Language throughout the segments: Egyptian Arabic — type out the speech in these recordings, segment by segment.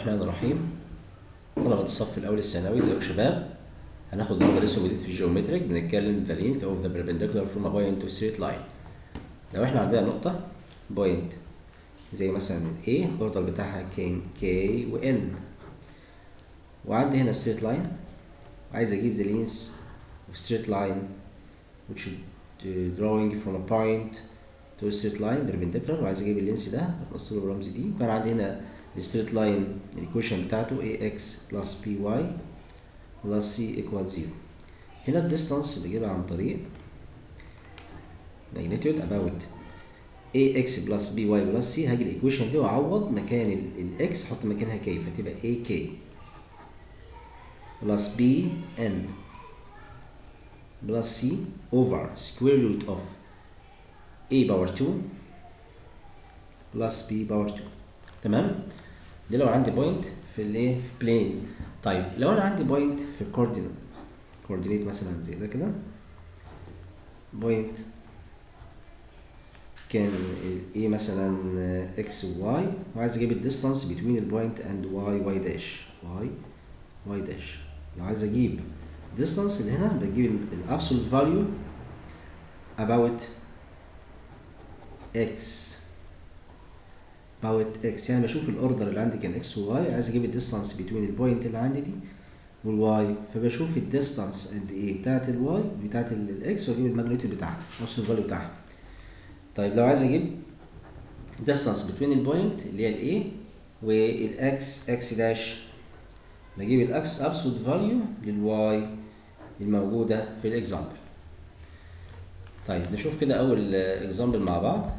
الرحمن الرحيم طلبة الصف الأول الثانوي ازيكم يا شباب هناخد النهارده لسه جديد في الجيومتريك بنتكلم the length of the perpendicular from a point to straight line لو احنا عندنا نقطة point زي مثلا A الأوردر بتاعها كان K و N وعندي هنا straight line وعايز أجيب the length of straight line which is drawing from a point to a straight line perpendicular وعايز أجيب اللينس ده نقص له الرمز دي وكان عندي هنا الستريت لاين الايكويشن بتاعته ax plus by plus c equals 0 هنا الديستانس بجيبها عن طريق magnitude about ax plus by plus c هاجي الايكويشن دي واعوض مكان الاكس احط مكانها k فتبقى ak plus bn plus c over square root of a power 2 plus b power 2 تمام دي لو عندي بوينت في الايه في بلين طيب لو انا عندي بوينت في الكوردينيت كوردينيت مثلا زي ده كده بوينت كان ايه مثلا اكس وواي وعايز اجيب الديستانس بين البوينت اند واي واي داش واي واي داش لو عايز اجيب الديستانس اللي هنا بجيب الابسولوت فاليو about x about x يعني بشوف الاوردر اللي عندي كان x و y عايز اجيب الديستانس بين البوينت اللي عندي دي والواي فبشوف الديستانس قد ايه بتاعت الواي بتاعت الاكس واجيب الماجنتيود بتاعها نفس الفاليو بتاعها طيب لو عايز اجيب ديستانس بين البوينت اللي هي الاي والاكس اكس داش بجيب الاكس ابسولوت فاليو للواي الموجوده في الاكزامبل طيب نشوف كده اول اكزامبل مع بعض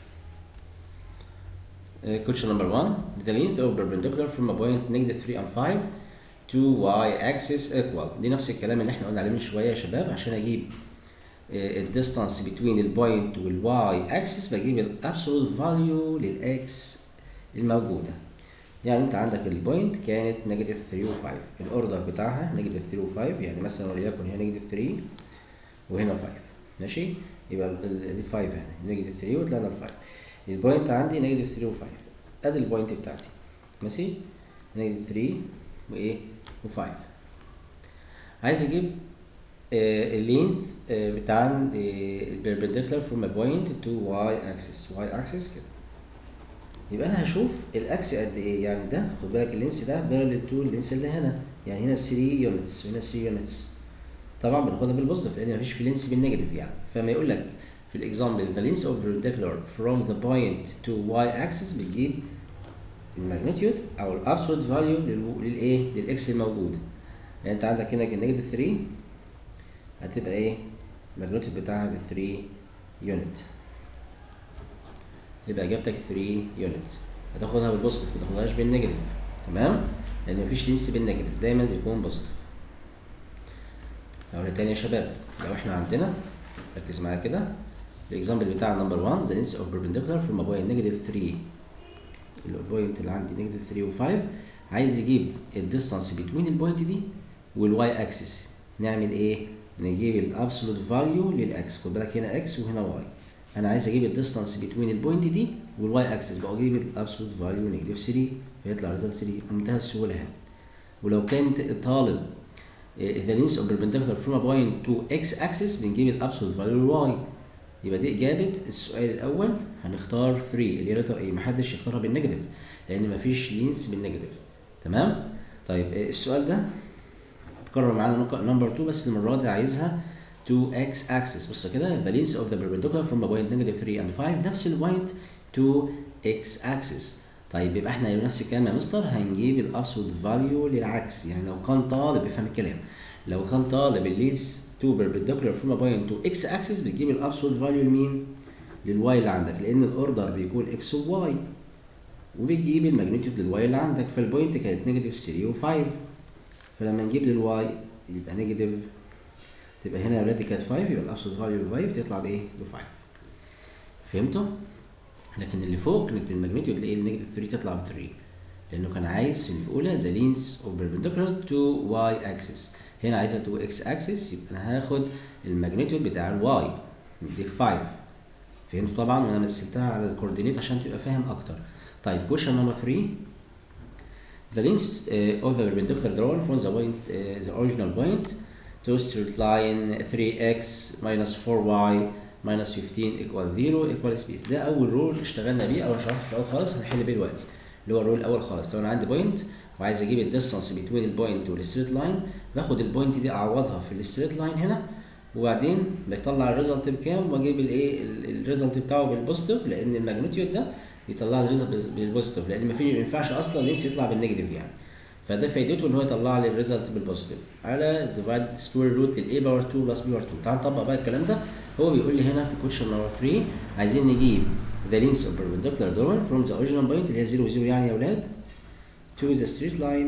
Uh, question number one the length of perpendicular from a point negative 3 and 5 to y axis equal دي نفس الكلام اللي احنا قلنا عليه من شويه يا شباب عشان اجيب الديستانس بين البوينت والواي اكسس بجيب الابسولوت فاليو للاكس الموجوده يعني انت عندك البوينت كانت نيجاتيف 3 و5 الاوردر بتاعها نيجاتيف 3 و5 يعني مثلا وليكن هنا نيجاتيف 3 وهنا 5 ماشي يبقى دي 5 يعني نيجاتيف 3 وطلعنا ل 5 البوينت عندي نيجاتيف 3 و5 ادي البوينت بتاعتي ماشي نيجاتيف 3 وايه و5 عايز اجيب اللينث بتاع البربنديكولار فروم ا بوينت تو واي اكسس واي اكسس كده يبقى انا هشوف الاكس قد ايه يعني ده خد بالك اللينس ده بارلل تو اللينس اللي هنا يعني هنا 3 يونتس وهنا 3 يونتس طبعا بناخدها بالبوزيتيف لان مفيش في لينس بالنيجاتيف يعني فما يقول لك في الاكزامبل the length of perpendicular from the point to y axis بتجيب الماجنتيود او الابسولوت فاليو للايه للاكس الموجود يعني انت عندك هنا النيجاتيف 3 هتبقى ايه الماجنتيود بتاعها ب 3 يونت يبقى اجابتك 3 يونت هتاخدها بالبوزيتيف ما تاخدهاش بالنيجاتيف تمام لان مفيش لينس بالنيجاتيف دايما بيكون بوزيتيف اقولها تاني يا شباب لو احنا عندنا ركز معايا كده الاكزامبل بتاع نمبر 1 the length of perpendicular from a point negative 3 البوينت اللي عندي negative 3 و 5 عايز يجيب الديستانس بين البوينت دي والواي اكسس نعمل ايه؟ نجيب الابسولوت فاليو للاكس خد بالك هنا اكس وهنا واي انا عايز اجيب الديستانس بين البوينت دي والواي اكسس بقى اجيب الابسولوت فاليو نيجاتيف 3 فيطلع ريزلت 3 بمنتهى السهوله اهي ولو كان طالب the length of perpendicular from a point to x axis بنجيب الابسولوت فاليو للواي يبقى دي اجابه السؤال الاول هنختار 3 اللي هي لتر ايه محدش يختارها بالنيجاتيف لان مفيش لينس بالنيجاتيف تمام طيب السؤال ده هتكرر معانا نمبر 2 بس المره دي عايزها to x axis بص كده the length of the perpendicular from a point negative 3 and 5 نفس البوينت to x axis طيب يبقى احنا نفس الكلام يا مستر هنجيب الابسولوت فاليو للعكس يعني لو كان طالب يفهم الكلام لو كان طالب اللينس تو perpendicular from a point to x axis بتجيب الابسولوت فاليو لمين؟ للواي اللي عندك لان الاوردر بيكون اكس وواي وبتجيب الماجنتيود للواي اللي عندك فالبوينت كانت نيجاتيف 3 و5 فلما نجيب للواي يبقى نيجاتيف تبقى هنا اوريدي كانت 5 يبقى الابسولوت فاليو ل 5 تطلع بايه؟ ب 5 فهمتوا؟ لكن اللي فوق كانت الماجنتيود اللي النيجاتيف 3 تطلع ب 3 لانه كان عايز في الاولى ذا لينس اوف perpendicular تو واي اكسس هنا عايزها تو اكس اكسس يبقى انا هاخد الماجنتيود بتاع الواي دي 5 فهمت طبعا وانا مثلتها على الكوردينيت عشان تبقى فاهم اكتر طيب question number 3 the length uh, of the perpendicular drawn from the point uh, the original point to straight line 3x minus 4y minus 15 equal 0 equal space ده اول رول اشتغلنا بيه اول شرحته في الاول خالص هنحل بيه دلوقتي اللي هو الرول الاول خالص لو انا عندي بوينت وعايز اجيب الديستانس بين البوينت والستريت لاين باخد البوينت دي اعوضها في الستريت لاين هنا وبعدين بيطلع الريزلت بكام واجيب الايه الريزلت بتاعه بالبوزيتيف لان الماجنتيود ده يطلع لي الريزلت بالبوزيتيف لان ما في ما ينفعش اصلا لينس يطلع بالنيجاتيف يعني فده فايدته ان هو يطلع لي الريزلت بالبوزيتيف على ديفايدد سكوير روت للاي باور 2 بلس بي باور 2 تعال نطبق بقى الكلام ده هو بيقول لي هنا في كويشن نمبر 3 عايزين نجيب the length of perpendicular drawing from the original point اللي هي 0 0 يعني يا اولاد to the straight line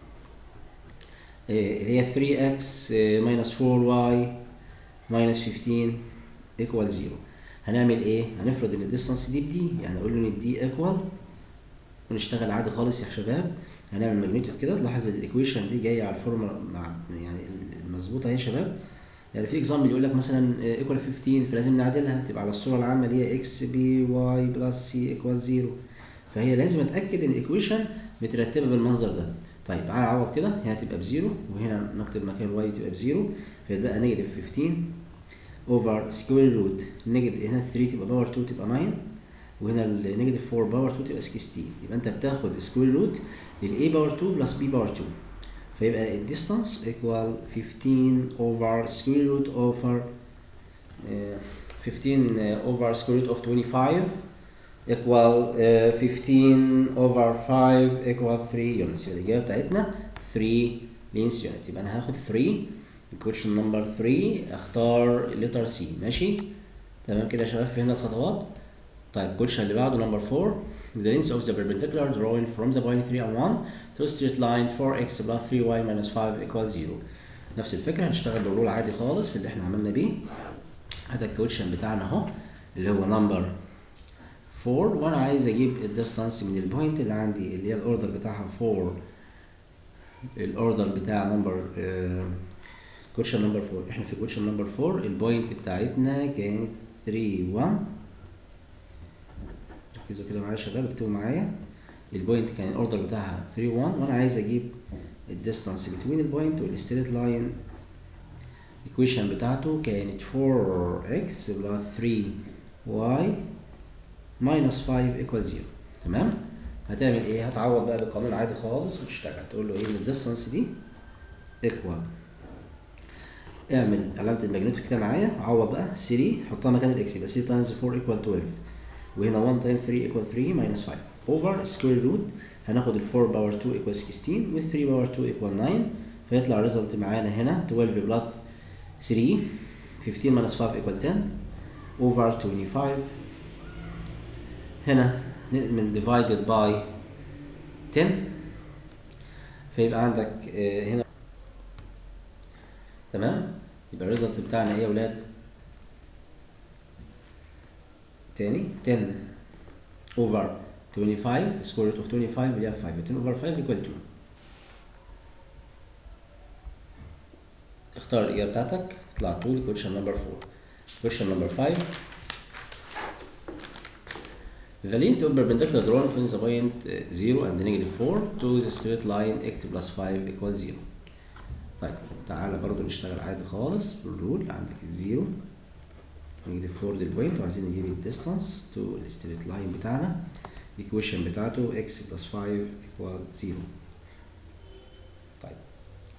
اللي هي 3x minus 4y minus 15 equal 0 هنعمل ايه؟ هنفرض ان الديستانس دي بدي يعني اقول له ان دي ايكوال ونشتغل عادي خالص يا شباب هنعمل ماجنتيود كده تلاحظ الايكويشن دي جايه على الفورمولا مع يعني المظبوطه اهي يا شباب يعني في اكزامبل يقول لك مثلا ايكوال 15 فلازم نعدلها تبقى على الصوره العامه اللي هي اكس بي واي بلس سي ايكوال 0 فهي لازم اتاكد ان الايكويشن مترتبه بالمنظر ده طيب تعالى اعوض كده هنا تبقى بزيرو وهنا نكتب مكان واي تبقى بزيرو فيتبقى نيجاتيف 15 اوفر سكوير روت نيجاتيف هنا 3 تبقى باور 2 تبقى 9 وهنا النيجاتيف 4 باور 2 تبقى 16 يبقى انت بتاخد سكوير روت للاي باور 2 بلس بي باور 2 فيبقى الديستانس ايكوال 15 اوفر سكوير روت اوفر 15 اوفر سكوير روت اوف 25 equal uh, 15 over 5 equal 3 units يبقى الإجابة بتاعتنا 3 لينس يونت يبقى أنا هاخد 3 question number 3 اختار letter C ماشي تمام كده يا شباب فهمنا الخطوات طيب الكويشن اللي بعده نمبر 4 the length of the perpendicular drawing from the point 3 and 1 to straight line 4x plus 3y minus 5 equals 0 نفس الفكرة هنشتغل بالرول عادي خالص اللي احنا عملنا بيه هذا الكويشن بتاعنا اهو اللي هو نمبر 4 وانا عايز اجيب الديستانس من البوينت اللي عندي اللي هي الاوردر بتاعها 4 الاوردر بتاع نمبر كويشن نمبر 4 احنا في كويشن نمبر 4 البوينت بتاعتنا كانت 3 1 ركزوا كده معايا يا شباب اكتبوا معايا البوينت كان الاوردر بتاعها 3 1 وانا عايز اجيب الديستانس بين البوينت والستريت لاين الايكويشن بتاعته كانت 4x بلس 3y minus 5 equals 0 تمام هتعمل ايه هتعوض بقى بالقانون عادي خالص وتشتغل تقول له ايه ان الديستانس دي equal اعمل علامه الماجنتيك كده معايا عوض بقى 3 حطها مكان الاكس يبقى 3 تايمز 4 equal 12 وهنا 1 تايم 3 equal 3 minus 5 over square root هناخد ال 4 باور 2 equal 16 وال 3 باور 2 equal 9 فيطلع الريزلت معانا هنا 12 بلس 3 15 minus 5 equal 10 over 25 هنا نعمل divided by 10 فيبقى عندك هنا تمام يبقى الريزلت بتاعنا ايه يا ولاد تاني 10 over 25 square root of 25 اللي هي 5 10 over 5 equal 2 اختار الإجابة بتاعتك تطلع طول question number 4 question number 5 The length of perpendicular drawn from the point 0 and negative 4 to the straight line x plus 5 equals 0 طيب تعالى برضو نشتغل عادي خالص بالرول عندك الزيرو نيجاتيف 4 دي البوينت وعايزين نجيب الديستانس تو الستريت لاين بتاعنا الايكويشن بتاعته x بلس 5 equal 0 طيب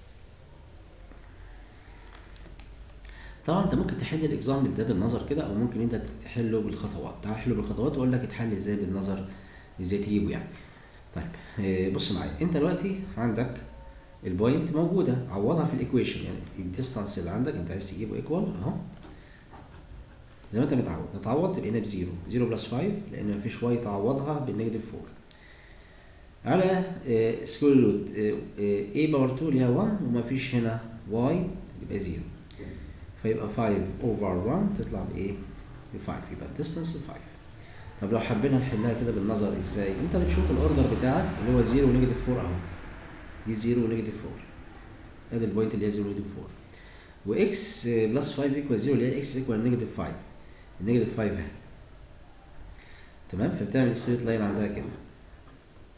طبعا انت ممكن تحل الاكزامبل ده بالنظر كده او ممكن انت تحله بالخطوات تعال حله بالخطوات واقول لك اتحل ازاي بالنظر ازاي تجيبه يعني طيب اه بص معايا انت دلوقتي عندك البوينت موجوده عوضها في الايكويشن يعني الديستانس اللي عندك انت عايز تجيبه ايكوال اهو زي ما انت متعود هتعوض تبقى هنا بزيرو زيرو بلس 5 لان مفيش واي تعوضها بالنيجاتيف 4 على سكوير روت a باور 2 اللي هي 1 ومفيش هنا واي يبقى زيرو فيبقى 5 اوفر 1 تطلع بايه؟ ب 5 يبقى الديستانس 5 طب لو حبينا نحلها كده بالنظر ازاي؟ انت بتشوف الاوردر بتاعك اللي هو 0 ونيجاتيف 4 اهو دي 0 ونيجاتيف 4 ادي البوينت اللي هي 0 ونيجاتيف 4 واكس بلس 5 ايكوال 0 اللي هي اكس ايكوال نيجاتيف 5 النيجاتيف 5 اهي تمام فبتعمل ستريت لاين عندها كده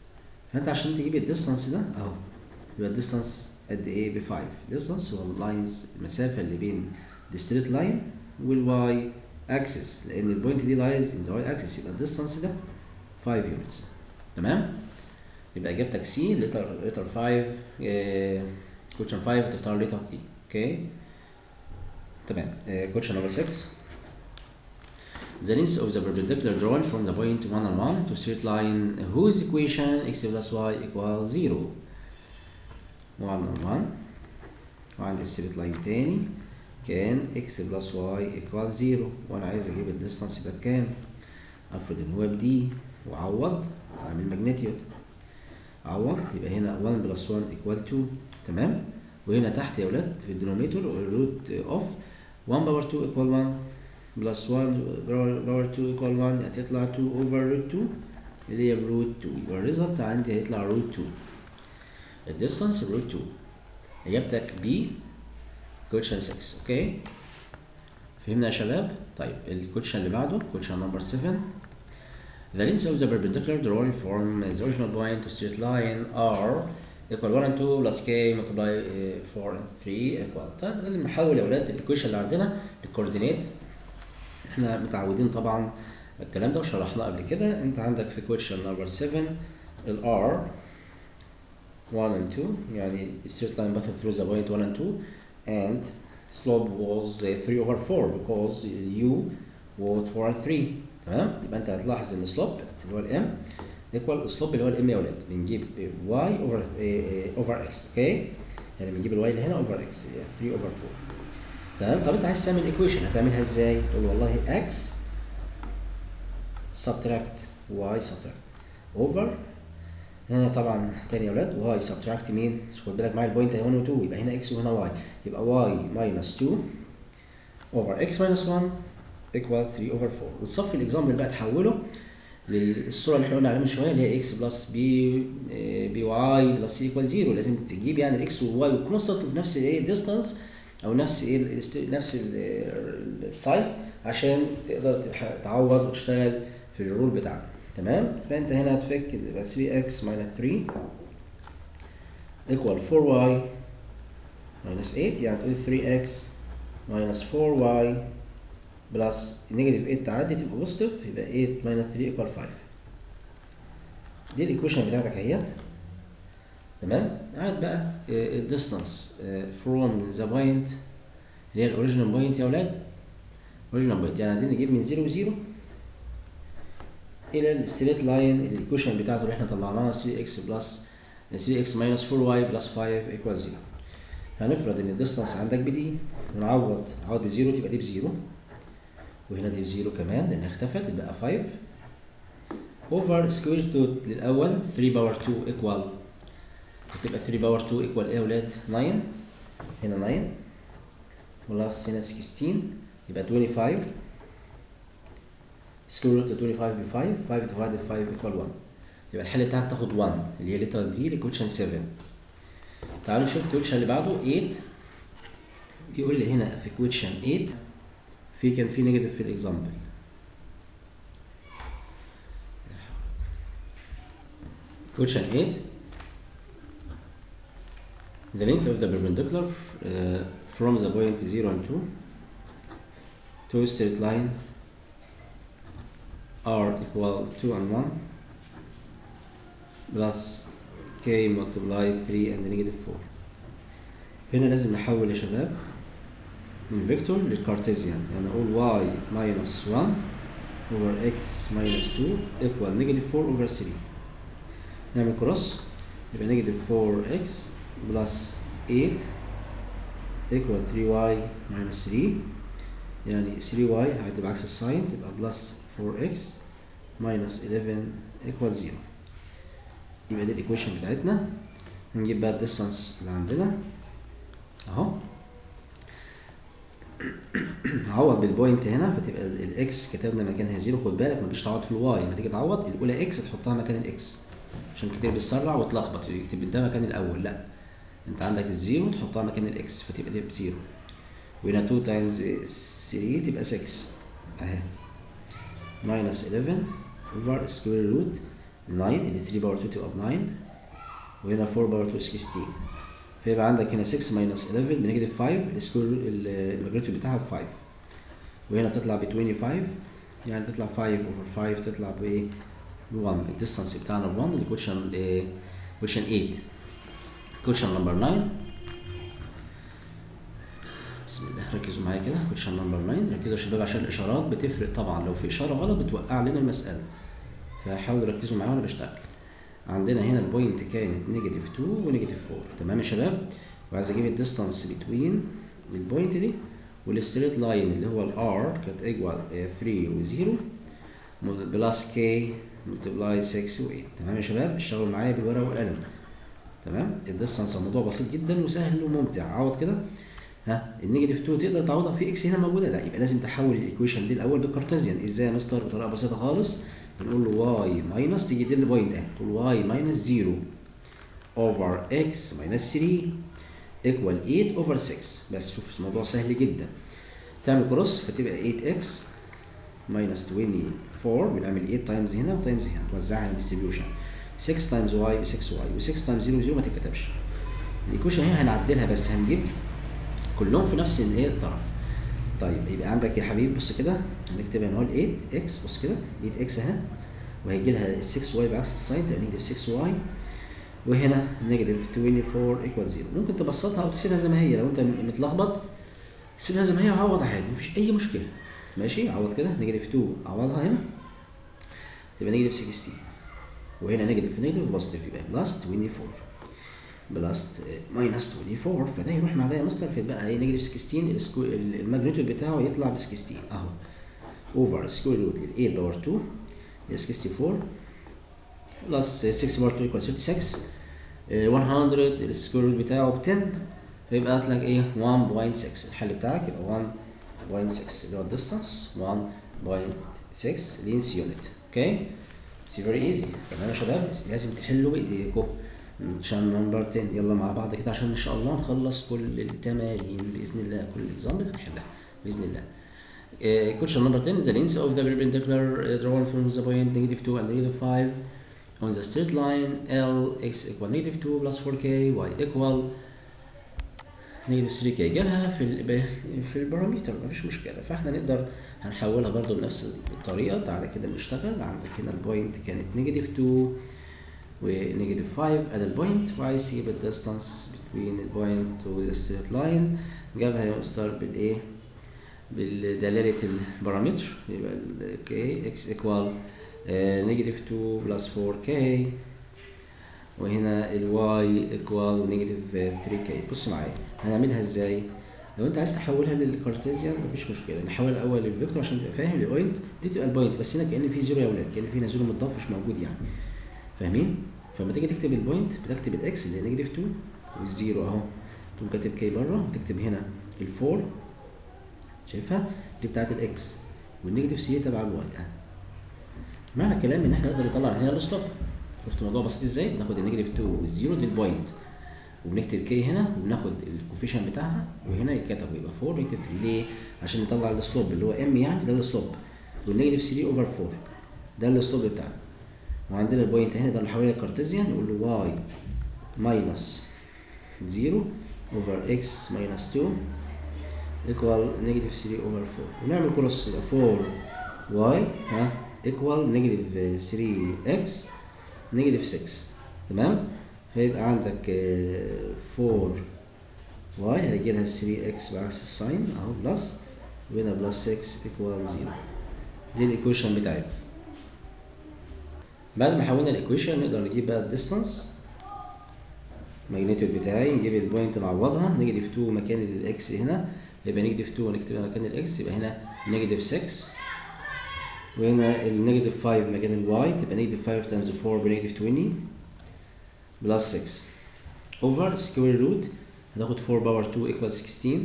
فانت عشان تجيب الديستانس ده اهو يبقى الديستانس قد ايه ب 5 ديستانس هو اللاينز المسافه اللي بين الستريت لاين والواي اكسس لان البوينت دي لايز ان ذا واي اكسس يبقى الديستانس ده 5 يونتس تمام يبقى اجابتك سي لتر لتر 5 كوتشن 5 هتختار لتر 3 اوكي تمام كوتشن نمبر 6 The length of the perpendicular drawn from the point 1 and 1 to straight line whose equation x plus y equals 0 1 and 1 وعندي الستريت لاين تاني كان x بلس y equals 0 وانا عايز اجيب الديستانس ده بكام افرض ان هو بدي وعوض اعمل ماجنتيود عوض يبقى هنا 1 بلس 1 equal 2 تمام وهنا تحت يا ولاد في الدينوميتور روت اوف 1 باور 2 equal 1 بلس 1 باور 2 equal 1 هتطلع 2 اوفر روت 2 اللي هي روت 2 يبقى الريزلت عندي هيطلع روت 2 الديستانس روت 2 اجابتك بي كويشن 6 اوكي فهمنا يا شباب طيب الكويشن اللي بعده كويشن نمبر 7 The length of the perpendicular drawn from the original point to straight line are equal 1 and 2 plus k multiply uh, 4 and 3 equal طيب لازم نحول يا ولاد الايكويشن اللي عندنا للكوردينيت احنا متعودين طبعا الكلام ده وشرحناه قبل كده انت عندك في كويشن نمبر 7 ال R 1 and 2 يعني straight line passing through the point 1 and 2 and slope was uh, 3 over 4 because u was 4 and 3 تمام يبقى انت هتلاحظ ان slope اللي هو الام equal السلوب اللي هو الام يا ولاد بنجيب y over uh, over x اوكي يعني بنجيب الواي اللي هنا over x 3 over 4 تمام طب انت عايز تعمل ايكويشن هتعملها ازاي؟ تقول والله x subtract y subtract over هنا طبعا تاني يا ولاد واي سبتراكت مين؟ خد بالك معايا البوينت 1 و 2 يبقى هنا اكس وهنا واي يبقى واي ماينس 2 اوفر اكس ماينس 1 ايكوال 3 اوفر 4 وتصفي الاكزامبل بقى تحوله للصوره اللي احنا قلنا عليها من شويه اللي هي اكس بلس بي بي واي بلس سي ايكوال 0 لازم تجيب يعني الاكس والواي والكونستنت في نفس الايه ديستانس او نفس ايه نفس السايت عشان تقدر تعوض وتشتغل في الرول بتاعنا تمام فانت هنا هتفك يبقى 3x minus 3 equal 4y minus 8 يعني تقول 3x minus 4y بلس نيجاتيف 8 تعدي تبقى بوزيتيف يبقى 8 minus 3 equal 5 دي الايكويشن بتاعتك اهيت تمام قاعد بقى الديستانس فروم ذا بوينت اللي هي الاوريجينال بوينت يا اولاد اوريجينال بوينت يعني عايزين نجيب من 0 0 الى الستريت لاين الايكويشن بتاعته اللي احنا طلعناها 3x بلس 3x ماينس 4y بلس 5 ايكوال 0 هنفرض ان الديستانس عندك بدي ونعوض عوض بزيرو تبقى دي بزيرو وهنا دي بزيرو كمان لانها اختفت يبقى 5 اوفر سكوير روت للاول 3 باور 2 ايكوال هتبقى 3 باور 2 ايكوال ايه يا ولاد 9 هنا 9 بلس هنا 16 يبقى 25 سكوير روت ل 25 ب 5 5 ديفايدد 5 ايكوال 1 يبقى الحل بتاعك تاخد 1 اللي هي لتر دي لكوتشن 7 تعالوا نشوف الكوتشن اللي بعده 8 يقول لي هنا في كوتشن 8 في كان في نيجاتيف في الاكزامبل كوتشن 8 the length of the perpendicular uh, from the point 0 and 2 to a straight line r equal 2 and 1 plus k multiply 3 and negative 4 هنا لازم نحول يا شباب من فيكتور للكارتيزيان يعني اقول y minus 1 over x minus 2 equal negative 4 over 3 نعمل كروس يبقى negative 4x plus 8 equal 3y minus 3 يعني 3y هتبقى عكس الساين تبقى بلس 4x minus 11 equal 0 يبقى دي الايكويشن بتاعتنا هنجيب بقى الديستانس اللي عندنا اهو هعوض بالبوينت هنا فتبقى الاكس كتبنا مكانها زيرو خد بالك ما تجيش تعوض في الواي لما تيجي تعوض الاولى اكس تحطها مكان الاكس عشان كتير بتسرع وتلخبط يكتب ده مكان الاول لا انت عندك الزيرو تحطها مكان الاكس فتبقى دي بزيرو وهنا 2 تايمز 3 تبقى 6 اهي minus 11 over square root 9 ال 3 باور 2 تبقى ب 9 وهنا 4 باور 2 16 فيبقى عندك هنا 6 ماينس 11 بنيجاتيف 5 السكوير الماجنتيود بتاعها ب 5 وهنا تطلع ب 25 يعني تطلع 5 اوفر 5 تطلع بايه؟ ب 1 الديستانس بتاعنا ب 1 اللي كويشن كويشن 8 كويشن نمبر 9 بسم الله ركزوا معايا كده كويشن نمبر 9 ركزوا يا شباب عشان الاشارات بتفرق طبعا لو في اشاره غلط بتوقع لنا المساله فحاولوا ركزوا معايا وانا بشتغل عندنا هنا البوينت كانت نيجاتيف 2 ونيجاتيف 4 تمام يا شباب وعايز اجيب الديستانس بتوين البوينت دي والستريت لاين اللي هو الار كانت ايكوال 3 و0 بلس كي ملتبلاي 6 و8 تمام يا شباب اشتغلوا معايا بالورقه والقلم تمام الديستانس الموضوع بسيط جدا وسهل وممتع عوض كده ها النيجاتيف 2 تقدر تعوضها في اكس هنا موجوده لا يبقى لازم تحول الايكويشن دي الاول بالكارتيزيان ازاي يا مستر بطريقه بسيطه خالص بنقول له واي ماينس تيجي دي البوينت اهي تقول واي ماينس 0 اوفر اكس ماينس 3 ايكوال 8 اوفر 6 بس شوف الموضوع سهل جدا تعمل كروس فتبقى 8 اكس ماينس 24 بنعمل 8 تايمز هنا وتايمز هنا توزعها ديستريبيوشن 6 تايمز واي ب 6 واي و6 تايمز 0 0 ما تتكتبش الايكويشن هنا هنعدلها بس هنجيب كلهم في نفس الايه الطرف طيب يبقى عندك يا حبيبي بص كده هنكتبها هنا 8 اكس بص كده 8 اكس اهي وهيجي لها ال 6 واي بعكس الساين تبقى نيجاتيف 6 واي وهنا نيجاتيف 24 ايكوال 0 ممكن تبسطها او تسيبها زي ما هي لو انت متلخبط سيبها زي ما هي وعوض عادي مفيش اي مشكله ماشي عوض كده نيجاتيف 2 عوضها هنا تبقى نيجاتيف 16 وهنا نيجاتيف نيجاتيف بوزيتيف يبقى بلس 24 بلس ماينس 24 فده يروح مع ده يا مستر فيبقى ايه نيجاتيف 16 الماجنتيود بتاعه يطلع ب 16 اهو اوفر سكوير روت لل 8 باور 2 ل 64 بلس 6 باور 2 ايكوال 36 100 السكوير روت بتاعه ب 10 فيبقى هات لك ايه 1.6 الحل بتاعك يبقى 1.6 اللي هو الديستانس 1.6 لينس يونت اوكي سي فيري ايزي تمام يا شباب بس لازم تحلوا بايديكم عشان نمبر 10 يلا مع بعض كده عشان ان شاء الله نخلص كل التمارين باذن الله كل اكزامبل هنحلها باذن الله Uh, question number 10 is the length of the perpendicular uh, drawn from the point negative 2 and negative 5 on the straight line L x equal negative 2 plus 4k y equal negative 3k جالها في ال في البارامتر مفيش مشكلة فاحنا نقدر هنحولها برضو بنفس الطريقة تعالى كده نشتغل عندك هنا البوينت كانت negative 2 ونيجاتيف 5 ادي البوينت وعايز يجيب الديستانس بين البوينت وذا ستريت لاين جابها يا مستر بالايه بدلالة البارامتر يبقى ال k x equal نيجاتيف 2 بلس 4k وهنا ال y equal نيجاتيف 3k بص معايا هنعملها ازاي؟ لو انت عايز تحولها للكارتيزيان مفيش مشكله نحول الاول للفيكتور عشان تبقى فاهم البوينت دي تبقى البوينت بس هنا كان في زيرو يا ولاد كان في هنا زيرو متضاف مش موجود يعني فاهمين؟ فلما تيجي تكتب البوينت بتكتب الاكس اللي هي نيجاتيف 2 والزيرو اهو تقوم كاتب كي بره وتكتب هنا الفور شايفها دي بتاعت الاكس والنيجاتيف سي تبع الواي اه معنى الكلام ان احنا نقدر نطلع من هنا السلوب شفت الموضوع بسيط ازاي بناخد النيجاتيف 2 والزيرو دي البوينت وبنكتب كي هنا وبناخد الكوفيشن بتاعها وهنا يتكتب يبقى 4 نيجاتيف 3 ليه؟ عشان نطلع السلوب اللي هو ام يعني ده السلوب والنيجاتيف 3 اوفر 4 ده السلوب بتاعنا وعندنا البوينت هنا ده اللي حوالين الكارتيزيان نقول له واي ماينس 0 اوفر اكس ماينس 2 ايكوال نيجاتيف 3 اوفر 4 ونعمل كروس يبقى 4 واي ها ايكوال نيجاتيف 3 اكس نيجاتيف 6 تمام فيبقى عندك 4 واي هيجي لها 3 اكس بعكس الساين اهو بلس وهنا بلس 6 ايكوال 0 دي الايكويشن بتاعتنا بعد ما حولنا الايكويشن نقدر نجيب بقى الديستانس الماجنتيود بتاعي نجيب البوينت نعوضها نيجاتيف 2 مكان الاكس هنا يبقى نيجاتيف 2 ونكتبها مكان الاكس يبقى هنا نيجاتيف 6 وهنا النيجاتيف 5 مكان الواي تبقى نيجاتيف 5 تايمز 4 بنيجاتيف 20 بلس 6 اوفر سكوير روت هتاخد 4 باور 2 ايكوال 16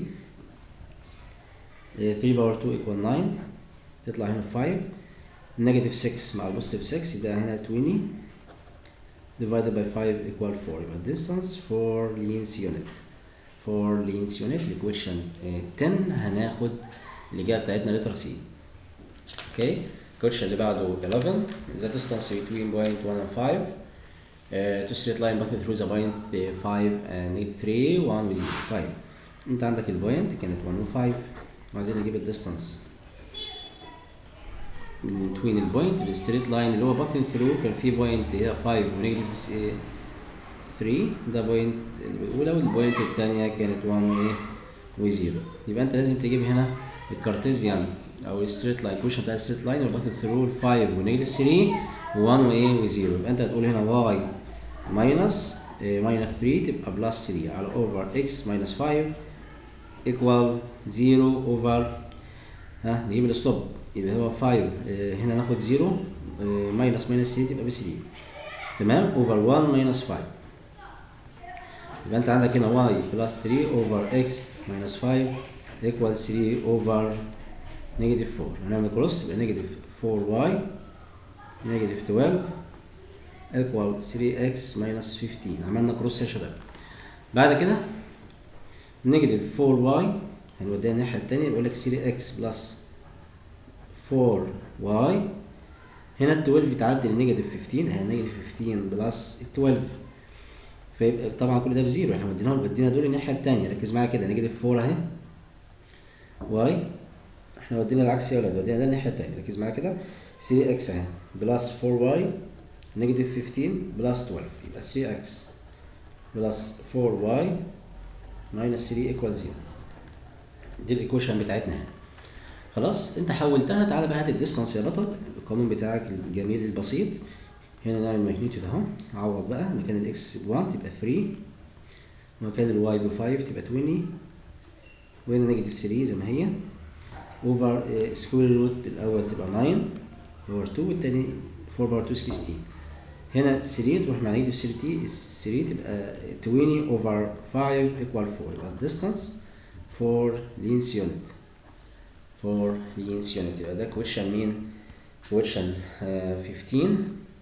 3 باور 2 ايكوال 9 تطلع هنا 5 نيجاتيف 6 مع البوزيتيف 6 يبقى هنا 20 divided by 5 equal 4 يبقى distance for length unit for length unit equation 10 هناخد الإجابة بتاعتنا لتر سي اوكي الكوتشن اللي بعده 11 the distance between point 1 and 5 uh, to straight line passing through the point 5 and negative 3 1 و 0 طيب انت عندك البوينت كانت 1 و 5 وعايزين نجيب الديستانس between البوينت الستريت لاين اللي هو passing through كان في بوينت هي 5 ونيجاتيف 3 ده بوينت الاولى والبوينت الثانيه كانت 1 وايه و0 يبقى انت لازم تجيب هنا الكارتيزيان او الستريت لاين الكوشن بتاع الستريت لاين والباث ثرو 5 ونيجاتيف 3 و1 وايه و0 يبقى انت هتقول هنا واي ماينس ماينس 3 تبقى بلس 3 على اوفر اكس ماينس 5 ايكوال 0 اوفر ها نجيب السلوب يبقى هو 5 آه، هنا ناخد 0 ماينس ماينس 3 تبقى ب 3 تمام اوفر 1 ماينس 5 يبقى انت عندك هنا واي بلس 3 اوفر اكس ماينس 5 ايكوال 3 اوفر نيجاتيف 4 هنعمل كروس تبقى نيجاتيف 4 واي نيجاتيف 12 ايكوال 3 اكس ماينس 15 عملنا كروس يا شباب بعد كده نيجاتيف 4 واي هنوديها الناحية التانية بيقول لك 3 اكس بلس 4 واي هنا ال 12 بتعدي لنيجاتيف 15 اهي نيجاتيف 15 بلس 12 فيبقى طبعا كل ده بزيرو احنا ودينا ودينا دول الناحية التانية ركز معايا كده نيجاتيف 4 اهي واي احنا ودينا العكس يا ولاد ودينا ده الناحية التانية ركز معايا كده 3 اكس اهي بلس 4 واي نيجاتيف 15 بلس 12 يبقى 3 اكس بلس 4 واي ماينس 3 ايكوال 0 دي الايكويشن بتاعتنا هنا خلاص انت حولتها تعالى بقى هات الديستانس يا بطل القانون بتاعك الجميل البسيط هنا نعمل ماجنيتيود اهو عوض بقى مكان الاكس ب 1 تبقى 3 ومكان الواي ب 5 تبقى 20 وهنا نيجاتيف 3 زي ما هي اوفر سكوير روت الاول تبقى 9 اوفر 2 والتاني 4 باور 2 16 هنا 3 تروح مع نيجاتيف 30 3 تبقى 20 اوفر 5 ايكوال 4 يبقى الديستانس فور لينس يونت فور لينس يونت يبقى ده كويشن مين؟ كويشن 15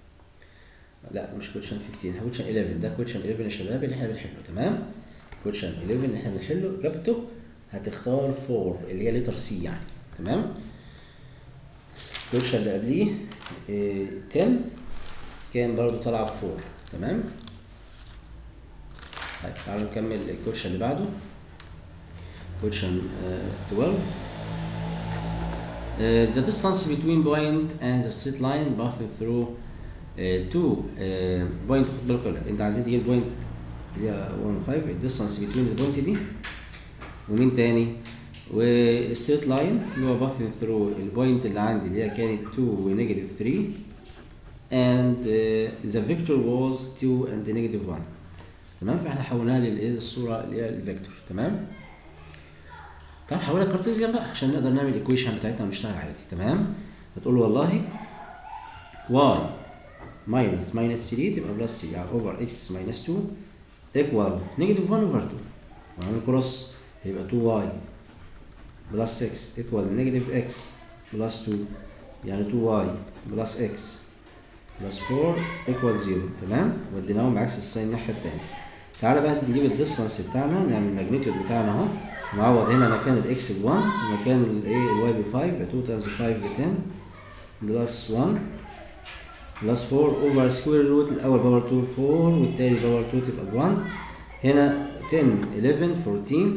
لا مش كويشن 15 كويشن 11 ده كويشن 11 يا شباب اللي احنا بنحله تمام؟ كويشن 11 اللي احنا بنحله اجابته هتختار 4 اللي هي لتر سي يعني تمام؟ الكويشن اللي قبليه آه، 10 كان برضو طالع ب 4 تمام؟ طيب تعالوا نكمل الكويشن اللي بعده question uh, 12 Uh, the distance between point and the straight line passing through uh, two uh, point خد بالك يا ولاد انت عايزين تجيب بوينت اللي هي 1 5 الديستانس between البوينت دي ومين تاني والستريت لاين اللي هو passing through البوينت اللي عندي اللي هي كانت 2 و negative 3 and uh, the vector was 2 and negative 1 تمام فاحنا حولناها للصوره اللي هي الفيكتور تمام تعال نحولها كارتيزيان بقى عشان نقدر نعمل الايكويشن بتاعتنا ونشتغل عادي تمام هتقول له والله y ماينس ماينس 3 تبقى بلس 3 على اوفر اكس ماينس 2 ايكوال نيجاتيف 1 اوفر 2 وعامل كروس هيبقى 2y بلس 6 ايكوال نيجاتيف اكس بلس 2 يعني 2y بلس اكس بلس 4 ايكوال 0 تمام وديناهم بعكس الساين الناحيه الثانيه تعالى بقى نجيب الديستانس بتاعنا نعمل الماجنتيود بتاعنا اهو نعوض هنا مكان الاكس ب 1 ومكان الايه الواي ب 5 يبقى 2 تايمز 5 ب 10 بلس 1 بلس 4 اوفر سكوير روت الاول باور 2 4 والتاني باور 2 تبقى ب 1 هنا 10 11 14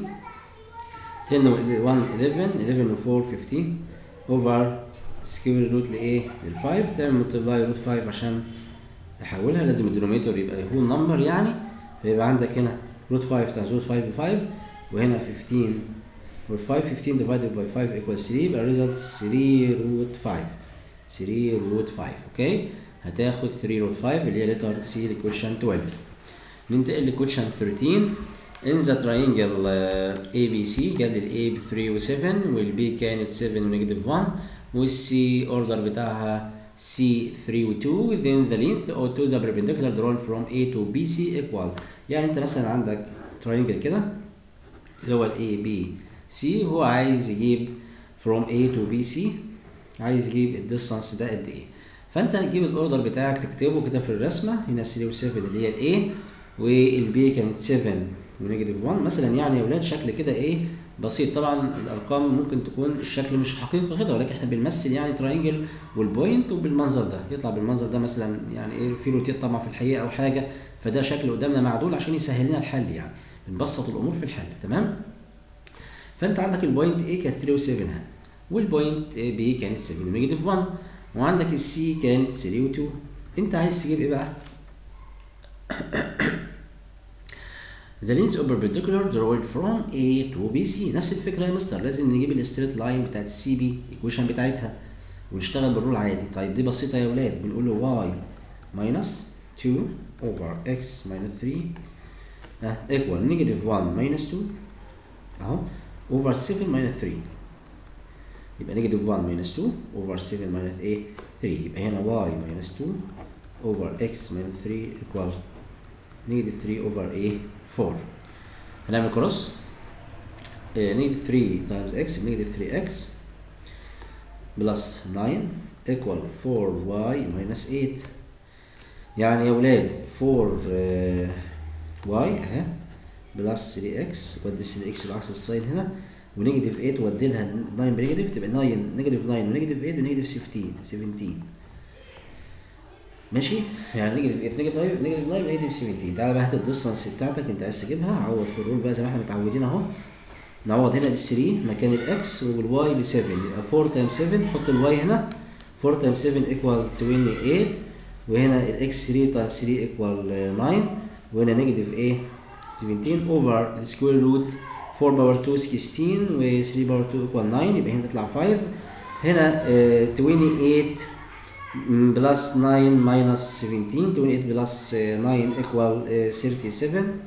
10 و 1 11 11 و 4 15 اوفر سكوير روت لايه؟ لل 5 تعمل ملتبلاي روت 5 عشان تحولها لازم الدينوميتور يبقى هو نمبر يعني فيبقى عندك هنا روت 5 تايمز روت 5 ب 5 وهنا 15 وال 5 15 divided by 5 equals 3 يبقى الريزلت 3 روت 5 3 روت 5 اوكي هتاخد 3 روت 5 اللي هي لتر سي لكويشن 12 ننتقل لكويشن 13 in the triangle uh, ABC جاب لي ال A ب 3 و 7 وال B كانت 7 ونيجاتيف 1 وال C اوردر بتاعها C 3 و 2 within the length or to the perpendicular drawn from A to BC equal يعني انت مثلا عندك triangle كده اللي هو ال A B C هو عايز يجيب from A to BC عايز يجيب الديستانس ده قد ايه فانت هتجيب الاوردر بتاعك تكتبه كده في الرسمه هنا 3 و 7 اللي هي ال A والبي كانت 7 ونيجاتيف 1 مثلا يعني يا ولاد شكل كده ايه بسيط طبعا الارقام ممكن تكون الشكل مش حقيقي كده ولكن احنا بنمثل يعني تراينجل والبوينت وبالمنظر ده يطلع بالمنظر ده مثلا يعني ايه في روتيت طبعا في الحقيقه او حاجه فده شكل قدامنا معدول عشان يسهل لنا الحل يعني بنبسط الامور في الحل تمام فانت عندك البوينت A كانت 3 و7 ها والبوينت B كانت 7 ونيجاتيف 1 وعندك السي كانت 3 و2 انت عايز تجيب ايه بقى؟ The length of perpendicular derived from A to BC نفس الفكرة يا مستر لازم نجيب الستريت لاين بتاعت السي بي ايكويشن بتاعتها ونشتغل بالرول عادي طيب دي بسيطة يا ولاد بنقول له y minus 2 over x minus 3 اه equal negative 1 minus 2 اهو over 7 minus 3 يبقى negative 1 minus 2 over 7 minus a 3 يبقى هنا y minus 2 over x minus 3 equal negative 3 over a 4 هنعمل كروس negative 3 times x negative 3x plus 9 equal 4y minus 8 يعني يا ولاد 4 آه، y اهي بلس 3x ودي 3x بعكس الساين هنا ونيجاتيف 8 ودي لها 9 بنيجاتيف تبقى 9 نيجاتيف 9 ونيجاتيف 8 ونيجاتيف 17 17 ماشي يعني نيجاتيف 8 نيجاتيف 9 نيجاتيف 9 نيجاتيف 17 تعالى بقى هات الديستانس بتاعتك انت عايز تجيبها عوض في الرول بقى زي ما احنا متعودين اهو نعوض هنا بال 3 مكان الاكس والواي ب 7 يبقى 4 تايم 7 حط الواي هنا 4 تايم 7 ايكوال 28 وهنا الاكس 3 تايم 3 ايكوال 9 وهنا نيجاتيف ايه 17 اوفر السكوير روت 4 باور 2 16 و 3 باور 2 ايكوال 9 يبقى هنا تطلع 5 هنا آه 28 بلس 9 ماينس 17 28 بلس 9 ايكوال 37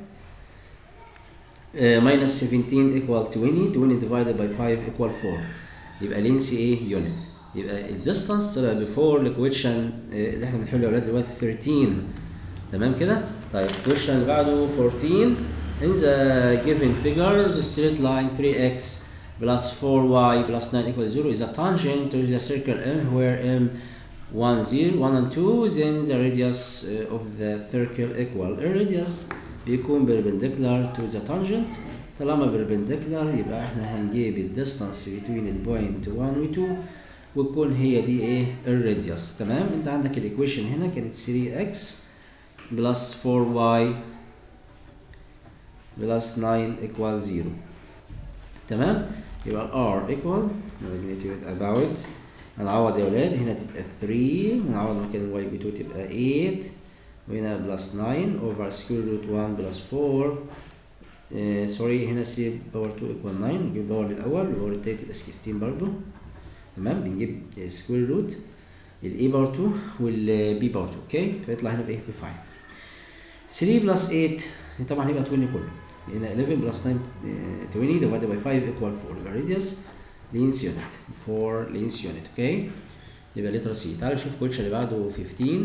ماينس 17 ايكوال 20 20 divided by 5 ايكوال 4 يبقى لينسي ايه يونت يبقى الديستانس طلع بفور الكويشن اللي احنا بنحله يا اولاد دلوقتي 13 تمام كده طيب الكويشن اللي بعده 14 in the given figure the straight line 3x plus 4y plus 9 equals 0 is a tangent to the circle m where m 1 0 1 and 2 then the radius uh, of the circle equal الراديوس بيكون perpendicular to the tangent طالما perpendicular يبقى احنا هنجيب الديستانس between البوينت 1 و 2 وتكون هي دي ايه الراديوس تمام انت عندك الايكويشن هنا كانت 3x بلس 4y بلس 9 equal 0 تمام يبقى r equal magnitude about هنعوض يا ولاد هنا تبقى 3 ونعوض مكان الواي ب 2 تبقى 8 وهنا بلس 9 اوفر سكوير روت 1 بلس 4 آه سوري هنا 3 باور 2 ايكوال 9 نجيب باور الاول والباور التاني تبقى 16 برضو تمام بنجيب سكوير روت الاي باور 2 والبي باور 2 اوكي فيطلع هنا بايه ب 5 3 بلس 8 طبعا هيبقى 20 كله هنا 11 بلس 9 آه، 20 divided by 5 equal 4 يبقى radius لينس يونت 4 لينس يونت اوكي يبقى لتر سي تعالوا نشوف كويتش اللي بعده 15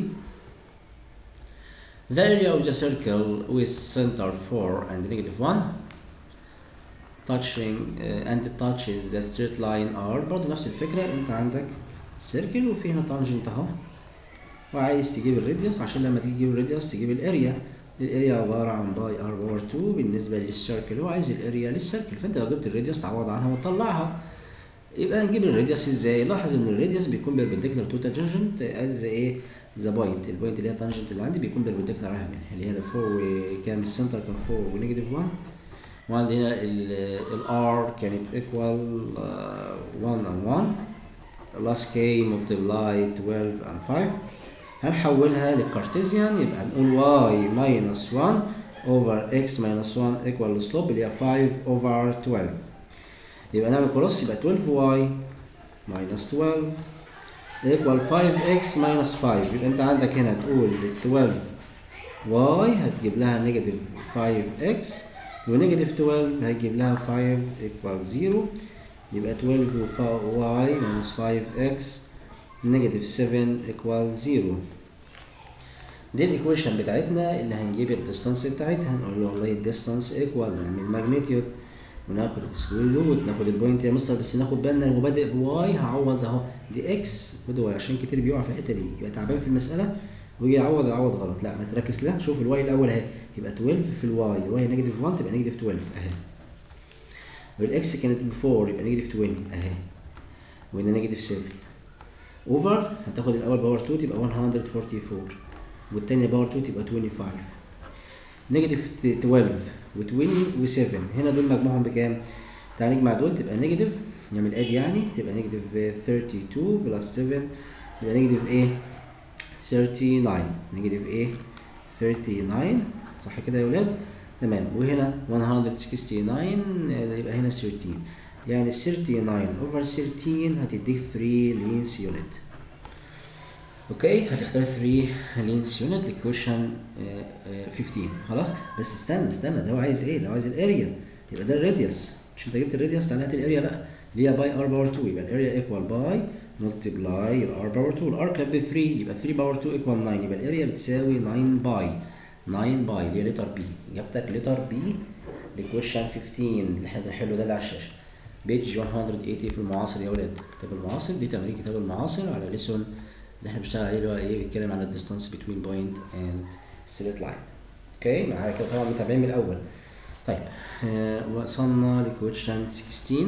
The area of the circle with center 4 and negative 1 touching uh, and touches the straight line R برضه نفس الفكرة انت عندك سيركل وفي هنا تانجنت اهو وعايز تجيب الراديوس عشان لما تيجي تجيب الراديوس تجيب الاريا الاريا عبارة عن باي ار باور 2 بالنسبة للسيركل هو عايز الاريا للسيركل فانت لو جبت الراديوس تعوض عنها وتطلعها يبقى نجيب الراديوس ازاي؟ لاحظ ان الراديوس بيكون بيربنديكولار تو تانجنت از ايه ذا بوينت البوينت اللي هي تانجنت اللي عندي بيكون بيربنديكولار عليها منها اللي هي 4 وكام السنتر كان 4 ونيجاتيف 1 وعندنا الار كانت ايكوال 1 and 1 بلس كي ملتبلاي 12 and 5 هنحولها للكارتيزيان يبقى نقول y minus 1 over x minus 1 equal سلوب اللي هي 5 over 12 يبقى نعمل كروس يبقى 12y minus 12 equal 5x minus 5 يبقى انت عندك هنا تقول 12y هتجيب لها نيجاتيف 5x ونيجاتيف 12 هتجيب لها 5 equal 0 يبقى 12y minus 5x نيجاتيف 7 equal 0 دي الايكويشن بتاعتنا اللي هنجيب الديستانس بتاعتها نقول له والله الديستانس ايكوال نعمل ماجنتيود وناخد السكوير روت ناخد البوينت يا مستر بس ناخد بالنا المبادئ بواي هعوض اهو دي اكس ودي واي عشان كتير بيقع في الحته دي يبقى تعبان في المساله ويجي يعوض يعوض غلط لا ما تركز كده شوف الواي الاول اهي يبقى 12 في الواي الواي نيجاتيف 1 تبقى نيجاتيف 12 اهي والاكس كانت بفور يبقى نيجاتيف 20 اهي وهنا نيجاتيف 7 اوفر هتاخد الاول باور 2 تبقى 144 والتانية باور 2 تبقى 25 نيجاتيف 12 و20 و7 هنا دول مجموعهم بكام؟ تعال نجمع دول تبقى نيجاتيف نعمل ادي يعني تبقى نيجاتيف 32 بلس 7 يبقى نيجاتيف ايه 39 نيجاتيف ايه 39 صح كده يا ولاد تمام وهنا 169 يبقى هنا 13 يعني 39 اوفر 13 هتديك 3 لينس يونت اوكي هتختار 3 لينس يونت للكويشن 15 خلاص بس استنى استنى ده هو عايز ايه ده هو عايز الاريا يبقى ده الراديوس مش انت جبت الراديوس تعالى هات الاريا بقى اللي هي باي ار باور 2 يبقى الاريا ايكوال باي ملتبلاي الار باور 2 الار كانت ب 3 يبقى 3 باور 2 ايكوال 9 يبقى الاريا بتساوي 9 باي 9 باي اللي هي لتر بي اجابتك لتر بي لكويشن 15 اللي احنا بنحله ده اللي على الشاشه بيج 180 في المعاصر يا ولاد كتاب المعاصر دي تمرين كتاب المعاصر على ليسون اللي احنا بنشتغل عليه اللي هو ايه بيتكلم عن الديستانس بتوين بوينت اند ستريت لاين اوكي معايا كده طبعا متابعين من الاول طيب آه وصلنا لكويشن 16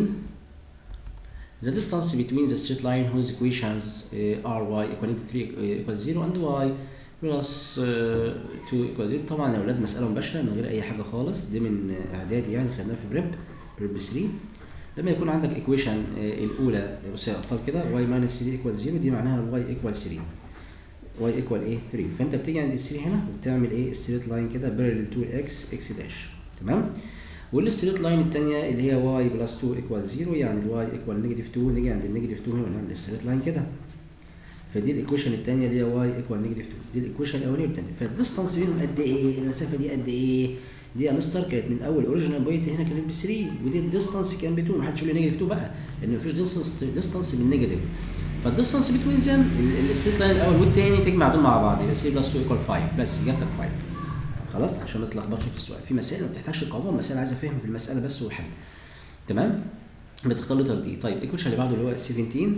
The distance between the straight line whose equations uh, are y equal to 3 uh, equals 0 and y plus uh, 2 equals 0 طبعا يا اولاد مساله مباشره من غير اي حاجه خالص دي من اعدادي يعني خدناها في بريب بريب 3 لما يكون عندك ايكويشن الاولى بص يا ابطال كده y minus 3 equals 0 دي معناها y equals 3 y equal ايه 3 فانت بتيجي عند ال 3 هنا وبتعمل ايه ستريت لاين كده parallel to x x داش تمام والستريت لاين الثانيه اللي هي y بلس 2 equals 0 يعني الواي equal نيجاتيف 2 نيجي عند النيجاتيف 2 هنا ونعمل الستريت لاين كده فدي الايكويشن الثانيه اللي هي y equal نيجاتيف 2 دي الايكويشن الاولانيه والثانيه فالديستانس بينهم قد ايه المسافه دي قد ايه دي يا مستر كانت من اول اوريجينال بوينت هنا كانت ب 3 ودي الديستانس كان ب 2 محدش يقول لي نيجاتيف 2 بقى لان مفيش ديستانس ديستانس بالنيجاتيف فالديستانس بتوين ذم الستريت لاين الاول والثاني تجمع دول مع بعض يبقى 3 بلس 2 ايكوال 5 بس اجابتك 5 خلاص عشان ما تتلخبطش في السؤال في مسائل ما بتحتاجش قانون مسائل عايزه فهم في المساله بس وحل تمام بتختار لتر دي طيب الايكويشن اللي بعده اللي هو 17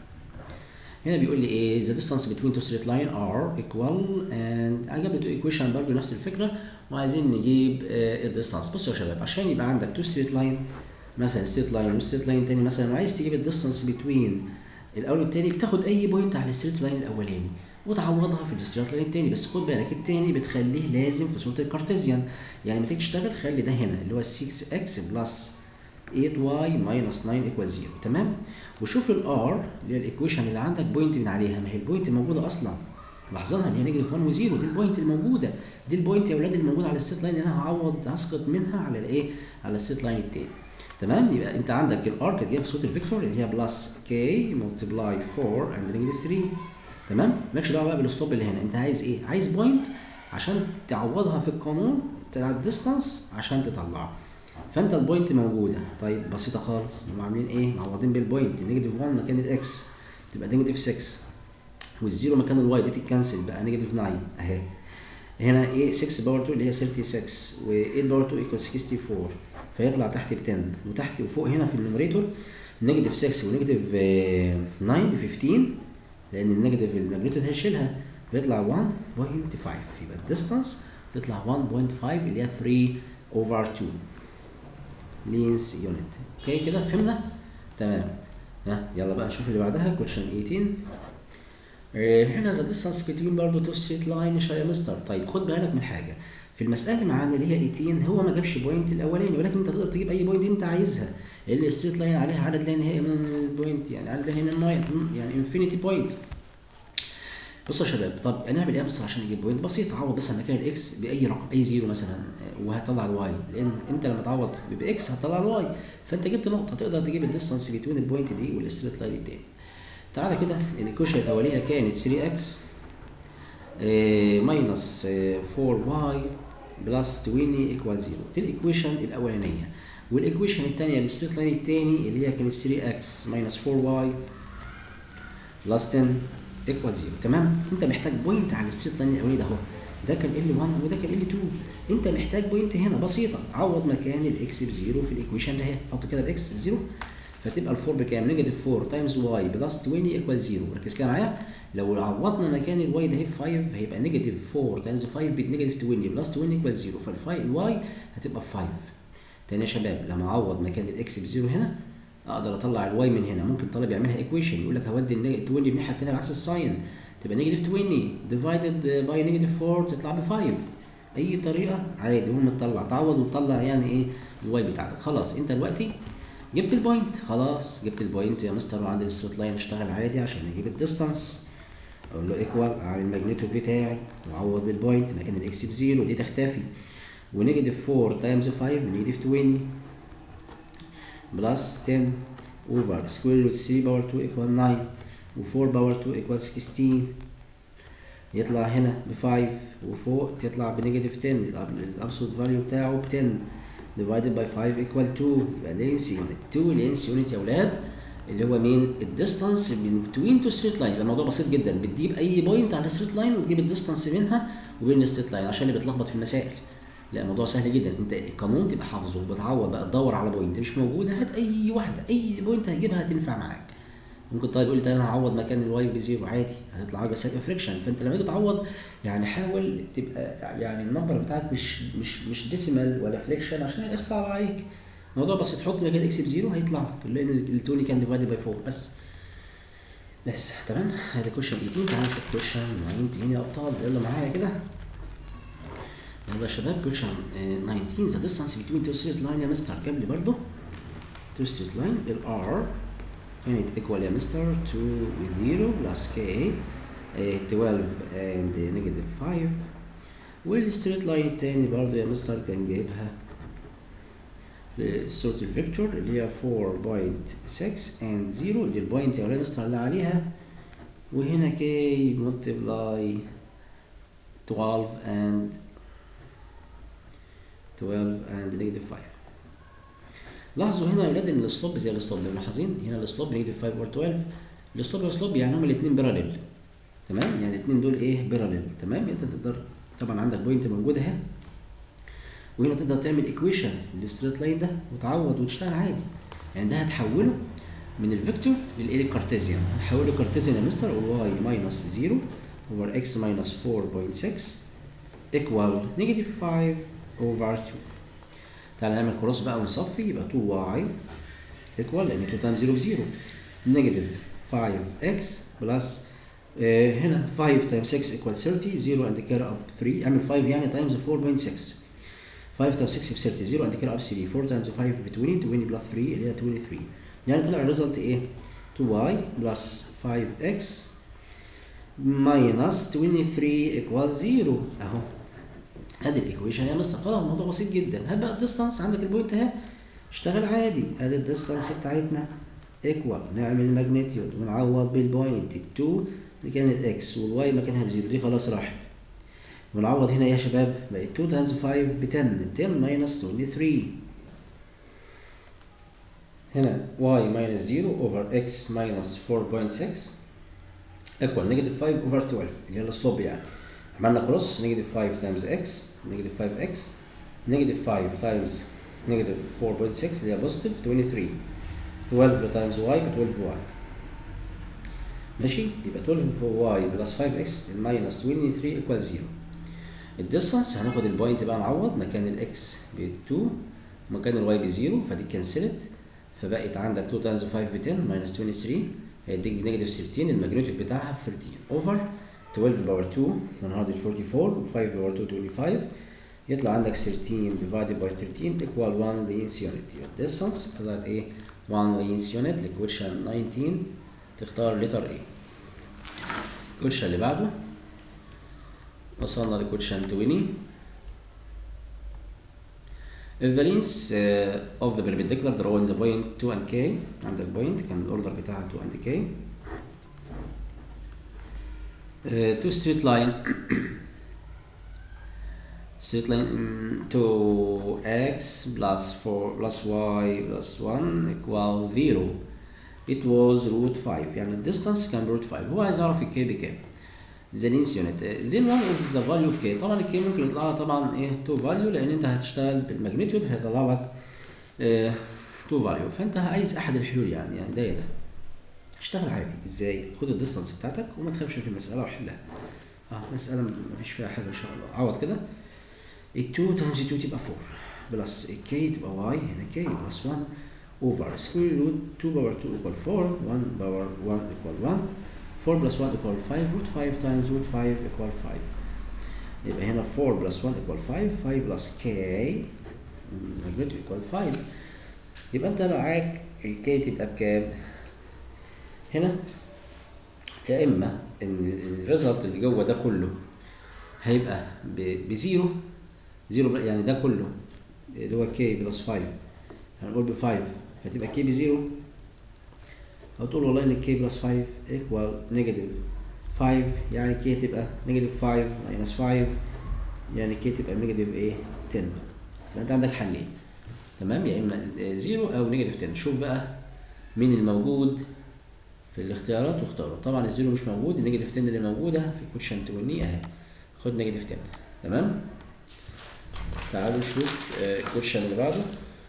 هنا بيقول لي ايه the distance between two straight line are equal and عجب تو ايكويشن برضه نفس الفكره وعايزين نجيب الديستانس بصوا يا شباب عشان يبقى عندك تو ستريت لاين مثلا ستريت لاين وستريت لاين تاني مثلا وعايز تجيب الديستانس بتوين الاول والتاني بتاخد اي بوينت على الستريت لاين الاولاني وتعوضها في الستريت لاين التاني بس خد بالك التاني بتخليه لازم في صوره الكارتيزيان يعني لما تيجي تشتغل خلي ده هنا اللي هو 6 اكس بلس 8y minus 9 equals 0 تمام وشوف الار اللي هي الايكويشن اللي عندك بوينت من عليها ما هي البوينت موجوده اصلا لاحظينها اللي هي نيجاتيف 1 و0 دي البوينت الموجوده دي البوينت يا اولاد اللي موجوده على الست لاين اللي انا هعوض هسقط منها على الايه على الست لاين التاني تمام يبقى انت عندك الار كانت جايه في صوت الفيكتور اللي هي بلس كي ملتبلاي 4 اند نيجاتيف 3 تمام مالكش دعوه بقى بالاسلوب اللي هنا انت عايز ايه عايز بوينت عشان تعوضها في القانون بتاع الديستانس عشان تطلعها فانت البوينت موجوده طيب بسيطه خالص هم عاملين ايه معوضين بالبوينت نيجاتيف 1 مكان الاكس تبقى نيجاتيف 6 والزيرو مكان الواي دي تتكنسل بقى نيجاتيف 9 اهي هنا ايه 6 باور 2 اللي هي 36 و8 باور 2 ايكوال 64 فيطلع تحت ب 10 وتحت وفوق هنا في النوميريتور نيجاتيف 6 ونيجاتيف 9 ب 15 لان النيجاتيف الماجنتيود هيشيلها فيطلع 1.5 يبقى الديستانس تطلع 1.5 اللي هي 3 اوفر 2 لينس يونت اوكي كده فهمنا تمام ها يلا بقى نشوف اللي بعدها كويشن 18 هنا ذا ديستانس بتوين برضه تو ستريت لاين مش يا مستر طيب خد بالك من حاجه في المساله اللي معانا اللي هي 18 هو ما جابش بوينت الاولاني ولكن انت تقدر تجيب اي بوينت انت عايزها لان الستريت لاين عليها عدد لا نهائي من البوينت يعني عدد لا نهائي من يعني انفينيتي بوينت بصوا يا شباب طب هنعمل ايه بس عشان نجيب بوينت بسيط عوض بس مكان الاكس باي رقم اي زيرو مثلا وهتطلع الواي لان انت لما تعوض باكس هتطلع الواي فانت جبت نقطه تقدر تجيب الديستانس بين البوينت دي والستريت لاين التاني تعالى كده الايكويشن الاوليه كانت 3 اكس ماينس 4 واي بلس 20 ايكوال 0 دي الايكويشن الاولانيه والايكويشن الثانيه للستريت لاين الثاني اللي هي كانت 3 اكس ماينس 4 واي بلس 10 ايكوال 0 تمام انت محتاج بوينت على الستريت لاين الاولاني ده اهو ده كان ال 1 وده كان ال 2 انت محتاج بوينت هنا بسيطه عوض مكان الاكس بزيرو في الايكويشن ده اهي حط كده باكس بزيرو فتبقى ال 4 بكام؟ نيجاتيف 4 تايمز واي بلس 20 ايكوال 0 ركز كده معايا لو عوضنا مكان الواي ده ب 5 هيبقى نيجاتيف 4 تايمز 5 بنيجاتيف 20 بلس 20 ايكوال 0 فالواي هتبقى 5 تاني يا شباب لما اعوض مكان الاكس بزيرو هنا اقدر اطلع الواي من هنا ممكن طالب يعملها ايكويشن يقول لك هودي ال 20 الناحيه التانيه بعكس الساين تبقى نيجاتيف 20 ديفايدد باي نيجاتيف 4 تطلع ب 5 اي طريقه عادي المهم تطلع تعوض وتطلع يعني ايه الواي بتاعتك خلاص انت دلوقتي جبت البوينت خلاص جبت البوينت يا مستر وعندي الستريت لاين اشتغل عادي عشان اجيب الديستانس اقول له ايكوال اعمل الماجنتيود بتاعي واعوض بالبوينت مكان الاكس بزيرو دي تختفي ونيجاتيف 4 تايمز 5 نيجاتيف 20 بلس 10 اوفر سكوير روت 3 باور 2 ايكوال 9 و4 باور 2 ايكوال 16 يطلع هنا ب 5 وفوق تطلع بنيجاتيف 10 الابسولوت فاليو بتاعه ب 10 divided by 5 equal 2 يبقى لينس يونت 2 لينس يونت يا اولاد اللي هو مين الديستانس بين بتوين تو ستريت لاين يبقى الموضوع بسيط جدا بتجيب اي بوينت على الستريت لاين وتجيب الديستانس بينها وبين الستريت لاين عشان اللي بيتلخبط في المسائل لا الموضوع سهل جدا انت القانون تبقى حافظه بتعوض بقى تدور على بوينت مش موجوده هات اي واحده اي بوينت هتجيبها هتنفع معاك ممكن طيب يقول لي تعالى انا هعوض مكان الواي بزيرو عادي هتطلع بس هيبقى فريكشن فانت لما تيجي تعوض يعني حاول تبقى يعني النمبر بتاعك مش مش مش ديسيمال ولا فريكشن عشان ما يبقاش صعب عليك الموضوع بسيط حط مكان اكس بزيرو هيطلع لك لان التوني كان ديفايدد باي 4 بس بس تمام هذا كويشن 18 تعالوا نشوف كويشن 19 يا ابطال يلا معايا كده يلا يا شباب كويشن 19 ذا ديستانس بتوين تو ستريت لاين يا مستر جاب لي برضه تو ستريت لاين الار كانت equal يا مستر 2 with 0 plus k uh, 12 and negative 5 والستريت لاين التاني برضه يا مستر كان جايبها في صورة الفيكتور اللي هي 4.6 and 0 دي البوينت يا ولاد مستر اللي عليها وهنا k multiply 12 and 12 and negative 5 لاحظوا هنا يا ولاد ان السلوب زي السلوب ملاحظين هنا السلوب نيجاتيف 5 اور 12 السلوب والسلوب يعني هما الاثنين باراليل تمام يعني الاثنين دول ايه باراليل تمام انت تقدر طبعا عندك بوينت موجوده اهي وهنا تقدر تعمل ايكويشن للستريت لاين ده وتعوض وتشتغل عادي يعني ده هتحوله من الفيكتور للايه الكارتيزيان هنحوله كارتيزيان يا مستر واي ماينس 0 اوفر اكس ماينس 4.6 ايكوال نيجاتيف 5 اوفر 2 تعالى نعمل كروس بقى ونصفي يبقى 2y ايكوال لان 2 تايمز 0 بزيرو نيجاتيف 5x بلس آه هنا 5 تايمز 6 ايكوال 30 0 اند كير اب 3 اعمل 5 يعني تايمز 4.6 5 تايمز 6 ب 30 0 اند كير اب 3 4 تايمز 5 ب 20 20 بلس 3 اللي هي 23 يعني طلع الريزلت ايه 2y بلس 5x ماينس 23 ايكوال 0 اهو ادي الايكويشن يا مستر خلاص الموضوع بسيط جدا هات بقى الديستانس عندك البوينت اهي اشتغل عادي ادي الديستانس بتاعتنا ايكوال نعمل الماجنتيود ونعوض بالبوينت ال2 مكان الاكس والواي مكانها بزيرو دي خلاص راحت ونعوض هنا يا شباب بقت 2 تايمز 5 ب 10 10 ماينس 23 هنا y minus 0 over x minus 4.6 equal negative 5 over 12 اللي هي السلوب يعني عملنا كروس negative 5 times x negative 5x negative 5 times negative 4.6 اللي هي positive 23 12 times y ب 12y ماشي يبقى 12y بلس 5x minus 23 equals 0 الديستانس هناخد البوينت بقى نعوض مكان الاكس ب 2 ومكان الواي ب 0 فدي كنسلت فبقت عندك 2 times 5 ب 10 minus 23 هيديك بنيجاتيف 13 الماجنتيود بتاعها ب 13 اوفر 12 باور 2 144 و5 باور 2 25 يطلع عندك 13 divided by 13 equal 1 لينس يونت يبقى distance طلعت ايه 1 لينس يونت لكويشن 19 تختار لتر ايه الكويشن اللي بعده وصلنا لكويشن 20 If the length uh, of the perpendicular drawing the point 2 and k عندك point كان الاوردر بتاعها 2 and k uh, to straight line straight line um, to x plus 4 plus y plus 1 equal 0 it was root 5 يعني الديستانس كان root 5 هو عايز يعرف الكي بكام the length unit then one of the value of k طبعا الكي ممكن يطلع لها طبعا ايه 2 value لان انت هتشتغل بالماجنتيود هيطلع لك اه 2 value فانت عايز احد الحلول يعني يعني ده ده اشتغل عادي ازاي خد الديستانس بتاعتك وما تخافش في المساله وحلها اه مساله ما فيش فيها حاجه ان شاء الله عوض كده ال 2 تايمز 2 تبقى 4 بلس كي تبقى واي هنا كي بلس 1 over square root 2 power 2 equal 4 1 power 1 equal 1 4 plus 1 equal 5 root 5 times root 5 equal 5 يبقى هنا 4 plus 1 equal 5 5 plus k magnitude equal 5 يبقى انت معاك الكي تبقى بكام؟ هنا يا اما ان الريزلت اللي جوه ده كله هيبقى بزيرو زيرو يعني ده كله اللي هو كي بلس 5 هنقول ب 5 فتبقى كي بزيرو هتقول والله ان كي بلس 5 ايكوال نيجاتيف 5 يعني كي تبقى نيجاتيف 5 ماينس 5 يعني كي تبقى نيجاتيف ايه 10 يبقى انت عندك حلين تمام يا اما زيرو او نيجاتيف 10 شوف بقى مين الموجود في الاختيارات واختاره طبعا الزيرو مش موجود النيجاتيف 10 اللي موجوده في كوتشن 20 اهي خد نيجاتيف 10 تمام تعالوا نشوف الكوتشن اللي بعده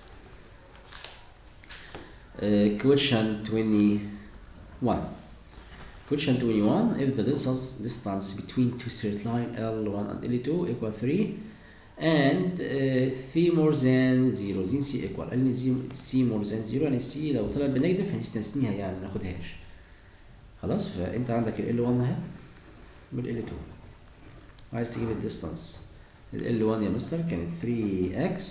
question 21 question 21 if the distance distance between two straight line L1 and L2 equal 3 and uh, C more than 0 then C equal قال C more than 0 يعني C لو طلعت بنيجاتيف هنستثنيها يعني ما ناخدهاش خلاص فانت عندك ال L1 اهي وال L2 عايز تجيب الديستانس ال L1 يا مستر كانت 3x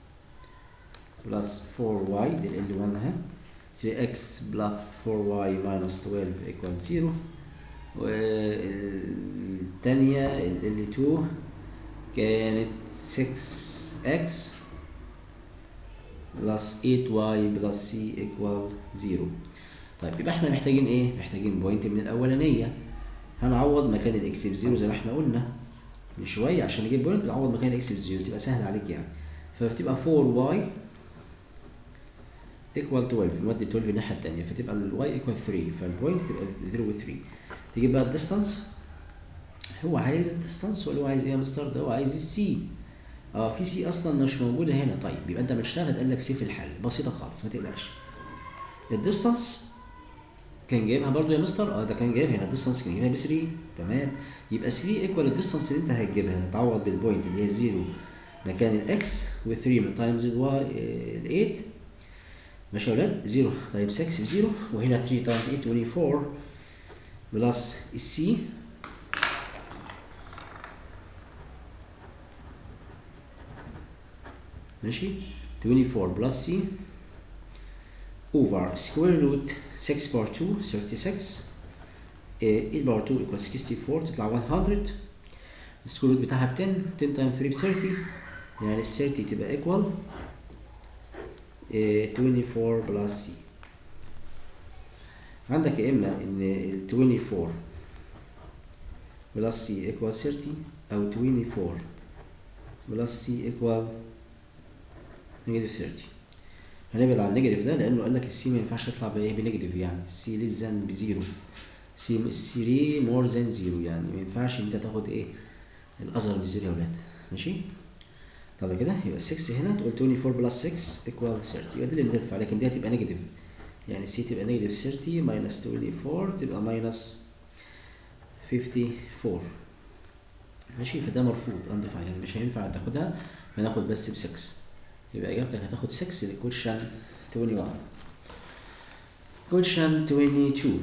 بلس 4y دي ال L1 اهي 3x بلس 4y minus 12 equals 0 والتانية ال L2 كانت 6x بلس 8y بلس c equal 0 طيب يبقى احنا محتاجين ايه؟ محتاجين بوينت من الاولانية هنعوض مكان الاكس بزيرو زي ما احنا قلنا من شوية عشان نجيب بوينت بنعوض مكان الاكس بزيرو تبقى سهل عليك يعني فبتبقى 4y ايكوال 12 نودي 12 الناحيه الثانيه فتبقى الواي ايكوال 3 فالبوينت تبقى 0 و 3 تجيب بقى الديستانس هو عايز الديستانس ولا هو عايز ايه يا مستر ده هو عايز السي اه في سي اصلا مش موجوده هنا طيب يبقى انت مش هتقول لك سي في الحل بسيطه خالص ما تقلقش الديستانس كان جايبها برضو يا مستر اه ده كان جايب هنا الديستانس كان جايبها ب 3 تمام يبقى 3 ايكوال الديستانس اللي انت هتجيبها تعوض بالبوينت اللي هي 0 مكان الاكس و 3 تايمز الواي ال 8 ماشي يا ولاد 0 طيب 6 ب 0 وهنا 3 تايمز 8 24 بلس السي ماشي 24 بلس سي over square root 6 باور 2 36 8 باور 2 equals 64 تطلع 100 السكوير روت بتاعها ب 10 10 تايم 3 ب 30 يعني ال 30 تبقى equal 24 بلس سي عندك يا اما ان ال 24 بلس سي equal 30 او 24 بلس سي equal نيجاتيف 30 هنبعد عن النيجاتيف ده لانه قال لك السي ما ينفعش تطلع بايه بنيجاتيف يعني السي ليس ذان بزيرو سي 3 مور ذان زيرو يعني ما ينفعش انت تاخد ايه الاصغر من زيرو يا ولاد ماشي طب كده يبقى 6 هنا تقول 24 بلس 6 ايكوال 30 يبقى دي اللي بتنفع لكن دي هتبقى نيجاتيف يعني سي تبقى نيجاتيف 30 ماينس 24 تبقى ماينس 54 ماشي فده مرفوض اندفع يعني مش هينفع تاخدها فناخد بس ب 6 يبقى اجابتك هتاخد 6 لكويشن 21 كويشن 22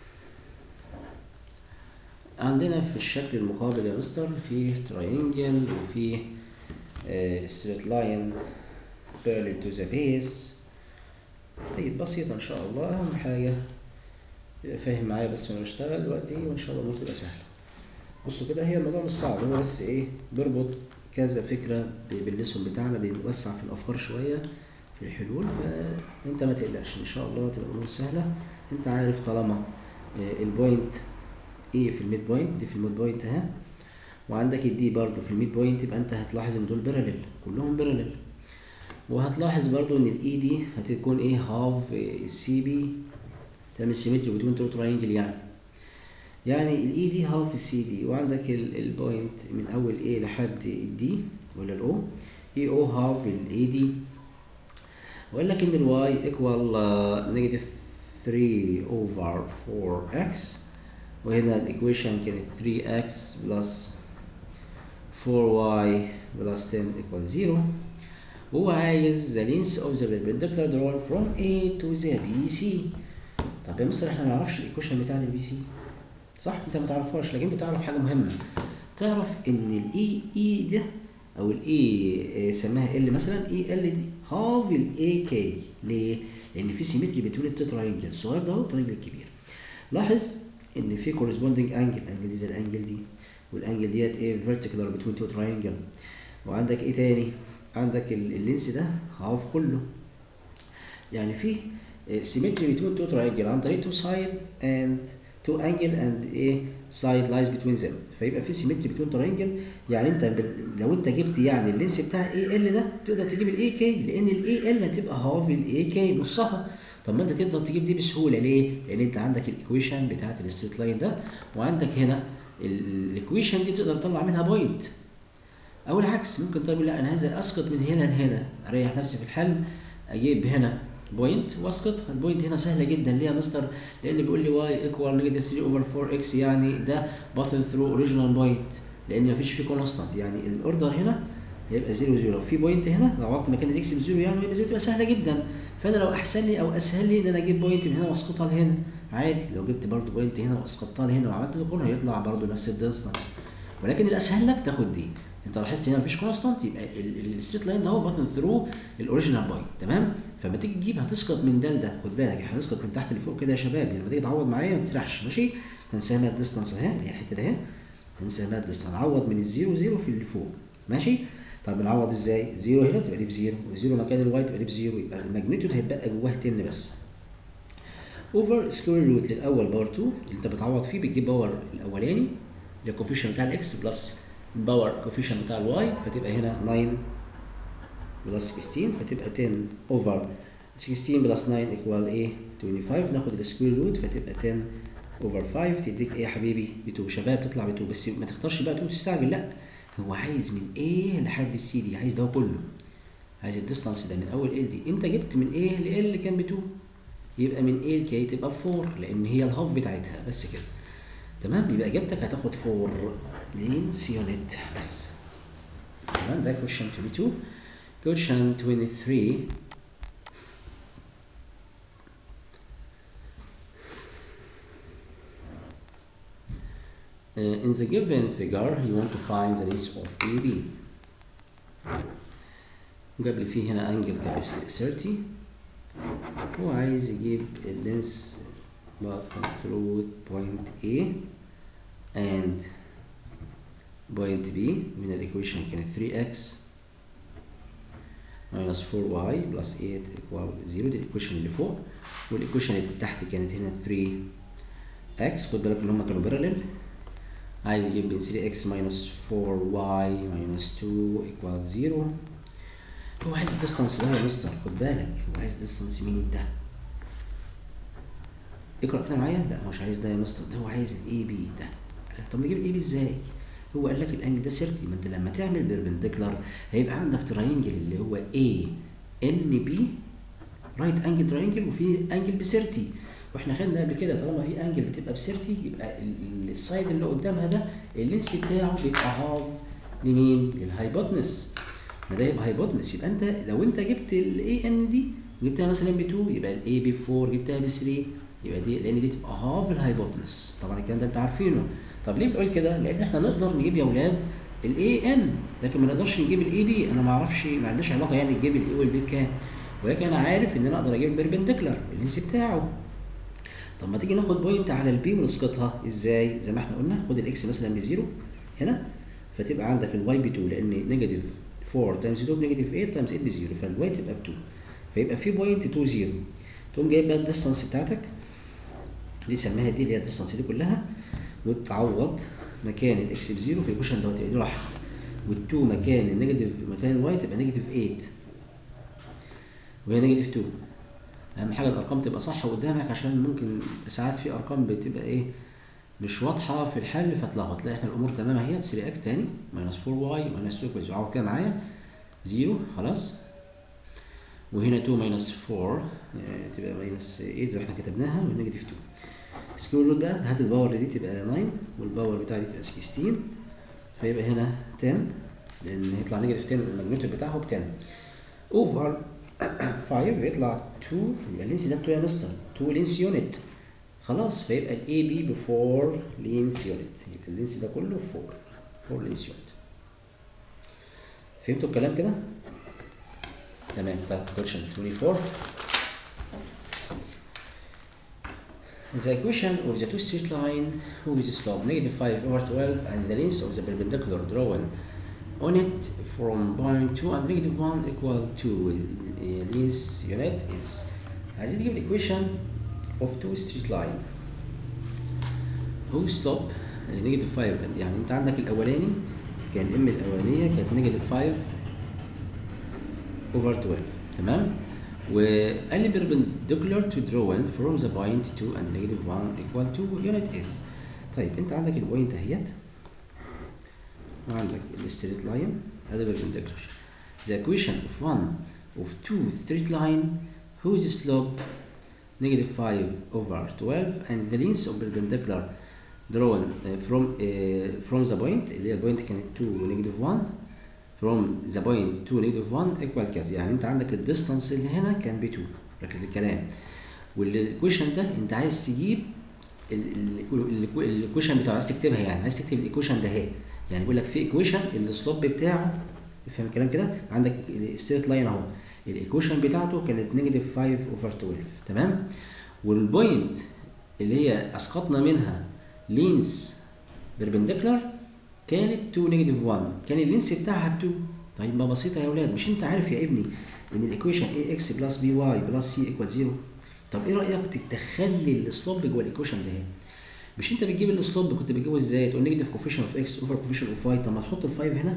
عندنا في الشكل المقابل يا مستر في تراينجل وفي ستريت لاين بارلل تو ذا بيس طيب بسيطة إن شاء الله أهم حاجة فاهم معايا بس وأنا بشتغل دلوقتي وإن شاء الله الأمور تبقى سهلة بصوا كده هي الموضوع مش صعب هو بس إيه بيربط كذا فكرة بالليسون بتاعنا بنوسع في الأفكار شوية في الحلول فأنت ما تقلقش إن شاء الله تبقى الأمور سهلة أنت عارف طالما البوينت إيه في الميد بوينت دي في الميد بوينت أهي وعندك الدي برضو في الميد بوينت يبقى أنت هتلاحظ إن دول بارلل كلهم بارلل وهتلاحظ برضو إن الإي دي هتكون إيه هاف السي بي تعمل سيمتري بتوين تو تراينجل يعني يعني الاي دي هاف السي دي وعندك البوينت من اول A لحد الدي ولا الاو اي او هاف الاي دي وقال لك ان الواي ايكوال نيجاتيف 3 اوفر 4 اكس وهنا الايكويشن كانت 3 اكس بلس 4 واي بلس 10 ايكوال 0 هو عايز the length of the perpendicular drawn from A to the BC طب يا مستر احنا ما نعرفش الايكويشن بتاعت البي سي صح انت ما تعرفهاش لكن انت تعرف حاجه مهمه تعرف ان الاي اي ده او الاي سماها ال مثلا اي ال دي هاف الاي كي ليه؟ لان في سيمتري بتقول التتراينجل الصغير ده والتراينجل الكبير لاحظ ان في كورسبوندنج انجل الانجل دي زي الانجل دي والانجل ديت ايه فيرتيكولار بتوين تو تراينجل وعندك ايه تاني عندك اللينس ده هاف كله يعني في سيمتري بتوين تو تراينجل عن طريق تو سايد اند تو انجل اند ايه سايد لايز بتوين ذم فيبقى في سيمتري بتوين تراينجل يعني انت بال... لو انت جبت يعني اللينس بتاع اي ال ده تقدر تجيب الاي كي لان الاي ال هتبقى هاف الاي كي نصها طب ما انت تقدر تجيب دي بسهوله ليه؟ لان انت عندك الايكويشن بتاعت الستريت لاين ده وعندك هنا الايكويشن دي تقدر تطلع منها بوينت او العكس ممكن تقول لا انا عايز اسقط من هنا لهنا اريح نفسي في الحل اجيب هنا بوينت واسقط البوينت هنا سهله جدا ليه يا مستر لان بيقول لي واي ايكوال نيجاتيف 3 اوفر 4 اكس يعني ده باثن ثرو اوريجينال بوينت لان مفيش فيه كونستانت يعني الاوردر هنا هيبقى 0 0 لو في بوينت هنا لو عوضت مكان الاكس بزيرو يعني هيبقى زيرو تبقى سهله جدا فانا لو احسن لي او اسهل لي ان انا اجيب بوينت من هنا واسقطها لهنا عادي لو جبت برضو بوينت هنا واسقطتها لهنا وعملت الكورنر هيطلع برضو نفس الديستانس ولكن الاسهل لك تاخد دي انت لاحظت هنا مفيش كونستانت يبقى الستريت لاين ده هو باثن ثرو الاوريجينال بوينت تمام فلما تيجي تجيب هتسقط من ده لده خد بالك احنا هنسقط من تحت لفوق كده يا شباب يعني لما تيجي تعوض معايا ما تسرحش ماشي هنسميها الديستانس اهي اللي هي الحته ده اهي هنسميها الديستانس هنعوض من الزيرو زيرو في اللي فوق ماشي طب بنعوض ازاي؟ زيرو هنا تبقى دي بزيرو والزيرو مكان الواي تبقى دي بزيرو يبقى الماجنتيود هيتبقى جواه 10 بس اوفر سكوير روت للاول باور 2 اللي انت بتعوض فيه بتجيب باور الاولاني اللي هو الكوفيشن بتاع الاكس بلس باور كوفيشن بتاع الواي فتبقى هنا 9 بلس 16 فتبقى 10 اوفر 16 بلس 9 ايكوال ايه 25 ناخد السكوير روت فتبقى 10 اوفر 5 تديك ايه يا حبيبي ب 2 شباب تطلع ب 2 بس ما تختارش بقى 2 تستعجل لا هو عايز من ايه لحد السي دي عايز ده كله عايز الديستانس ده من اول ال دي انت جبت من ايه ل ال كان ب 2 يبقى من ايه لكي تبقى ب 4 لان هي الهاف بتاعتها بس كده تمام يبقى اجابتك هتاخد 4 لينس يونت بس تمام ده كويشن 22 كويشن 23 Uh, in the given figure you want to find the length of AB جاب لي فيه هنا انجل تبقى 30 هو عايز يجيب اللينس باث through point A and point B من الايكويشن كانت 3x minus 4y plus 8 equal 0 دي الايكويشن اللي فوق والايكويشن اللي تحت كانت هنا 3x خد بالك ان هم كانوا بارallel عايز يجيب من 3x minus 4y minus 2 equal 0 هو عايز الديستانس ده يا مستر خد بالك هو عايز ديستانس مين ده اقرا كده معايا لا هو مش عايز ده يا مستر ده هو عايز الاي بي ده طب نجيب الاي بي ازاي هو قال لك الانجل ده 30 ما انت لما تعمل بيربنديكولار هيبقى عندك تراينجل اللي هو A ان بي رايت انجل تراينجل وفي انجل ب 30 واحنا خدنا قبل كده طالما في انجل بتبقى ب 30 يبقى السايد اللي قدامها ده اللينس بتاعه بيبقى هاف لمين؟ للهايبوتنس ما ده يبقى هايبوتنس يبقى انت لو انت جبت الاي ان دي جبتها مثلا ب 2 يبقى الاي ب 4 جبتها ب 3 يبقى دي لان دي تبقى هاف الهايبوتنس طبعا الكلام ده انت عارفينه طب ليه بنقول كده؟ لان احنا نقدر نجيب يا اولاد الاي ان لكن ما نقدرش نجيب الاي بي انا ما اعرفش ما عنديش علاقه يعني تجيب الاي والبي بكام ولكن انا عارف ان انا اقدر اجيب البربنديكولار اللينس بتاعه طب ما تيجي ناخد بوينت على البي ونسقطها ازاي زي ما احنا قلنا خد الاكس مثلا بزيرو هنا فتبقى عندك الواي ب 2 لان نيجاتيف 4 تايمز 2 بنيجاتيف 8 تايمز 8 بزيرو فالواي تبقى ب 2 فيبقى في بوينت 2 0 تقوم جايب بقى الديستانس بتاعتك اللي سماها دي اللي هي الديستانس دي كلها وتعوض مكان الاكس بزيرو في الكوشن دوت يبقى دي راحت وال2 مكان النيجاتيف مكان الواي تبقى نيجاتيف 8 وهي نيجاتيف 2 اهم حاجه الارقام تبقى صح قدامك عشان ممكن ساعات في ارقام بتبقى ايه مش واضحه في الحل فتلخبط لا احنا الامور تمام اهي 3 اكس تاني ماينس 4 واي ماينس 2 كويس عوض كده معايا 0 خلاص وهنا 2 ماينس 4 يعني تبقى ماينس 8 زي ما احنا كتبناها والنيجاتيف 2 سكوير روت بقى هات الباور دي تبقى 9 والباور بتاع دي تبقى 16 فيبقى هنا 10 لان هيطلع نيجاتيف 10 الماجنتيود بتاعه ب 10 اوفر 5 يطلع 2 يبقى اللينس ده 2 يا مستر 2 لينس يونت خلاص فيبقى الاي بي ب 4 لينس يونت يبقى اللينس ده كله 4 4 لينس يونت فهمتوا الكلام كده؟ تمام طيب question 24 The equation of the two straight line whose slope negative 5 over 12 and the length of the perpendicular drawn on it from point 2 and negative 1 equal to uh, length unit is عايزين نجيب equation of two straight line whose slope uh, negative 5 يعني انت عندك الاولاني كان ام الاولانيه كانت negative 5 over 12 تمام وقال لي perpendicular to drawing from the point 2 and negative 1 equal to unit is طيب انت عندك البوينت اهيت وعندك الستريت لاين هذا perpendicular the equation of one of two straight line whose slope negative 5 over 12 and the length of perpendicular drawn uh, from uh, from the point اللي هي البوينت كانت 2 negative 1 from the point to negative 1 equal كذا يعني انت عندك الديستانس اللي هنا كان ب 2 ركز الكلام والايكويشن ده انت عايز تجيب الايكويشن بتاعه عايز تكتبها يعني عايز تكتب الايكويشن ده اهي يعني بيقول لك في ايكويشن السلوب بتاعه فاهم الكلام كده عندك الستريت لاين اهو الايكويشن بتاعته كانت نيجاتيف 5 اوفر 12 تمام والبوينت اللي هي اسقطنا منها لينس بيربنديكولار كانت 2 نيجاتيف 1 كان اللينس بتاعها 2 طيب ما بسيطه يا اولاد مش انت عارف يا ابني ان الايكويشن اي اكس بلس بي واي بلس سي ايكوال 0 طب ايه رايك تخلي السلوب جوه الايكويشن ده مش انت بتجيب السلوب كنت بتجيبه ازاي تقول نيجاتيف كوفيشن اوف اكس اوفر كوفيشن اوف واي طب ما تحط ال5 هنا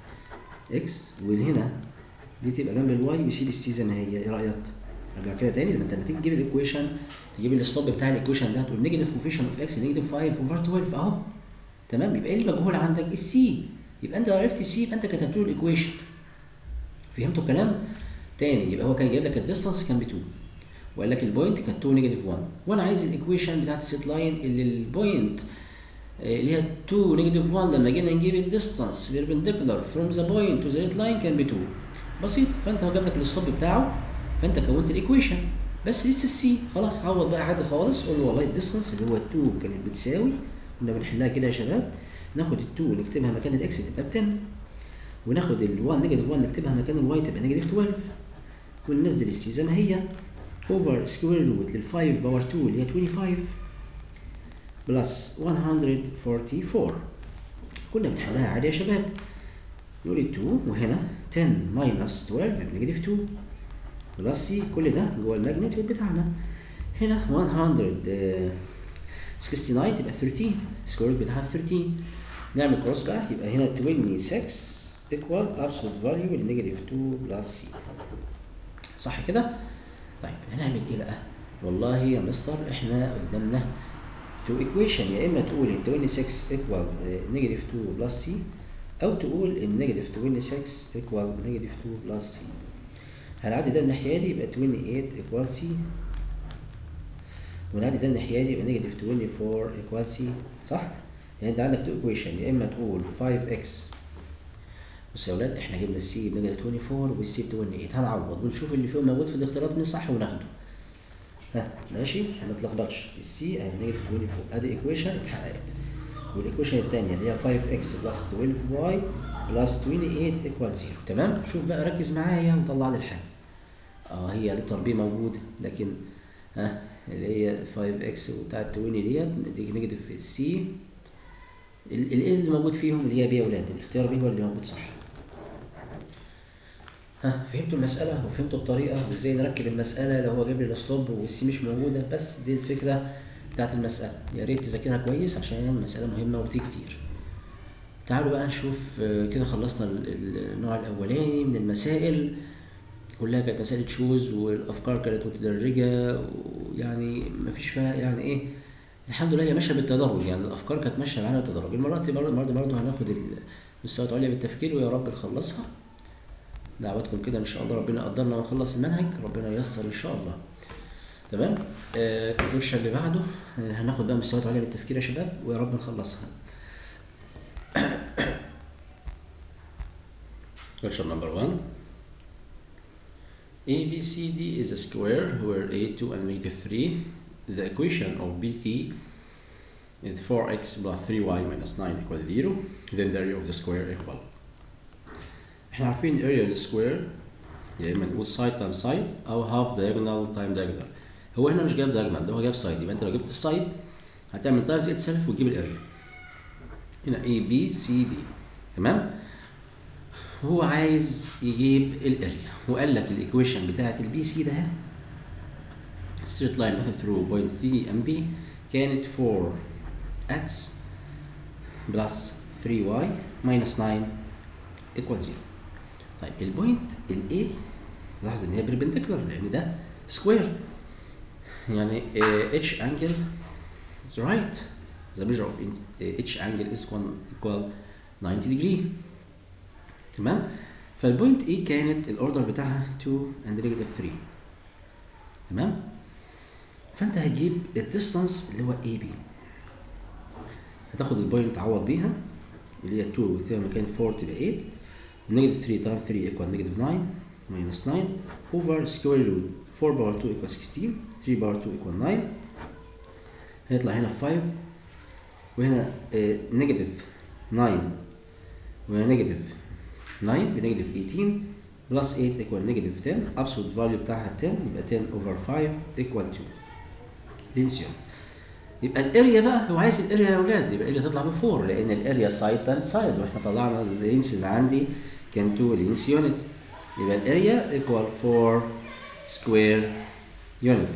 اكس وهنا دي تبقى جنب الواي ويسيب السي زي ما هي ايه رايك ارجع كده تاني لما انت لما تيجي تجيب الايكويشن تجيب السلوب بتاع الايكويشن ده تقول نيجاتيف كوفيشن اوف اكس نيجاتيف 5 اوفر 12 اهو تمام يبقى ايه المجهول عندك السي يبقى انت لو عرفت السي يبقى انت كتبت له الايكويشن فهمتوا الكلام تاني يبقى هو كان جايب لك الديستانس كان ب 2 وقال لك البوينت كانت 2 نيجاتيف 1 وانا عايز الايكويشن بتاعت السيت لاين اللي البوينت اللي هي 2 نيجاتيف 1 لما جينا نجيب الديستانس بيربنديكولار فروم ذا بوينت تو ذا ريت لاين كان ب 2 بسيط فانت هو جاب لك الستوب بتاعه فانت كونت الايكويشن بس لسه السي خلاص عوض بقى حد خالص قول له والله الديستانس اللي هو 2 كانت بتساوي كنا بنحلها كده يا شباب ناخد ال2 نكتبها مكان الاكس تبقى ب 10 وناخد ال1 نيجاتيف 1 نكتبها مكان الواي تبقى نيجاتيف 12 وننزل السي زي ما هي اوفر سكوير روت لل 5 باور 2 اللي هي 25 بلس 144 كنا بنحلها عادي يا شباب نقول 2 وهنا 10 ماينس 12 بنيجاتيف 2 بلس سي كل ده جوه الماجنتيود بتاعنا هنا 169 تبقى 13 سكوير روت بتاعها 13 نعمل كروس بقى يبقى هنا 26 ايكوال ابسولوت فاليو النيجاتيف 2 بلس سي صح كده؟ طيب هنعمل ايه بقى؟ والله يا مستر احنا قدامنا تو ايكويشن يا اما تقول ال 26 ايكوال نيجاتيف 2 بلس سي او تقول النيجاتيف 26 ايكوال نيجاتيف 2 بلس سي هنعدي ده الناحيه دي يبقى 28 ايكوال سي ونعدي ده الناحيه دي يبقى نيجاتيف 24 ايكوال سي صح؟ يعني انت عندك تو ايكويشن يا اما تقول 5 اكس بص يا ولاد احنا جبنا السي بنيجاتيف 24 والسي ب 28 هنعوض ونشوف اللي فيهم موجود في الاختيارات مين صح وناخده ها ماشي عشان ما تلخبطش السي اهي نيجاتيف 24 ادي ايكويشن اتحققت والايكويشن الثانيه اللي هي 5 اكس بلس 12 واي بلس 28 ايكوال 0 تمام شوف بقى ركز معايا وطلع لي الحل اه هي لتر بي موجوده لكن ها اللي هي 5 اكس وبتاعت 20 ديت دي نيجاتيف السي الايه اللي موجود فيهم اللي هي بي يا ولاد الاختيار بي هو اللي موجود صح ها فهمتوا المسألة وفهمتوا الطريقة وازاي نركب المسألة لو هو جايب لي الاسلوب والسي مش موجودة بس دي الفكرة بتاعت المسألة يا ريت تذاكرها كويس عشان المسألة مهمة وبتيجي كتير تعالوا بقى نشوف كده خلصنا النوع الأولاني من المسائل كلها كانت مسائل تشوز والأفكار كانت متدرجة ويعني مفيش فيها يعني إيه الحمد لله هي ماشية بالتدرج يعني الأفكار كانت ماشية معانا بالتدرج المرة دي برضه برضه برضه هناخد المستويات العليا بالتفكير ويا رب نخلصها دعواتكم كده ان شاء الله ربنا يقدرنا ونخلص المنهج ربنا ييسر ان شاء الله تمام آه الكويشن اللي بعده آه هناخد بقى مستويات عليا بالتفكير يا شباب ويا رب نخلصها question number one ABCD is a square where a 2 and negative 3 the equation of BC is 4x plus 3y minus 9 equal 0 then the area of the square equal احنا عارفين area للسكوير يا اما نقول side times side او half diagonal time diagonal هو هنا مش جايب diagonal ده هو جايب side يبقى انت لو جبت السايد هتعمل times itself وتجيب الاريا هنا A B C D تمام هو عايز يجيب الاريا وقال لك الايكويشن بتاعت البي سي ده straight line passing through point 3 ام بي كانت 4x plus 3y minus 9 equals 0 طيب البوينت ال A لاحظ ان هي perpendicular لان ده سكوير يعني uh, h angle is right the measure of in, uh, h angle is one equal 90 degree تمام فالبوينت A كانت الاوردر بتاعها 2 and negative 3 تمام فانت هتجيب الديستانس اللي هو اي بي هتاخد البوينت تعوض بيها اللي هي 2 وتبقى مكان 4 تبقى 8 نيجاتيف 3 تايم 3 ايكوال نيجاتيف 9 minus 9 over square root 4 باور 2 equals 16 3 باور 2 equal 9 هيطلع هنا 5 وهنا نيجاتيف 9 وهنا نيجاتيف 9 بنيجاتيف 18 بلس 8 equal نيجاتيف 10 absolute value بتاعها 10 يبقى 10 over 5 equal 2 لينسيون يبقى الاريا بقى هو عايز الاريا يا اولاد يبقى الاريا تطلع ب 4 لان الاريا سايد تايم سايد واحنا طلعنا اللينس اللي عندي كان 2 لينس يونت يبقى الاريا ايكوال 4 سكوير يونت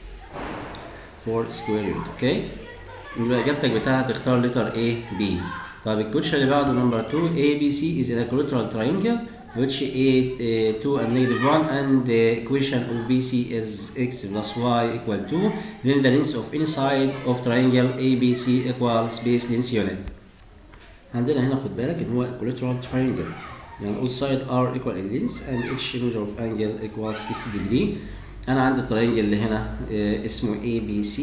4 سكوير يونت اوكي يبقى اجابتك بتاعها تختار لتر A B طب الكوتش اللي بعده نمبر 2 A B C is an equilateral triangle which a uh, 2 and negative 1 and the equation of BC is x plus y equal 2 then the length of any side of triangle ABC equals base length unit عندنا هنا خد بالك ان هو equilateral triangle يعني all sides are equal in length and each measure of angle equals 60 degree انا عندي التراينجل اللي هنا اه اسمه ABC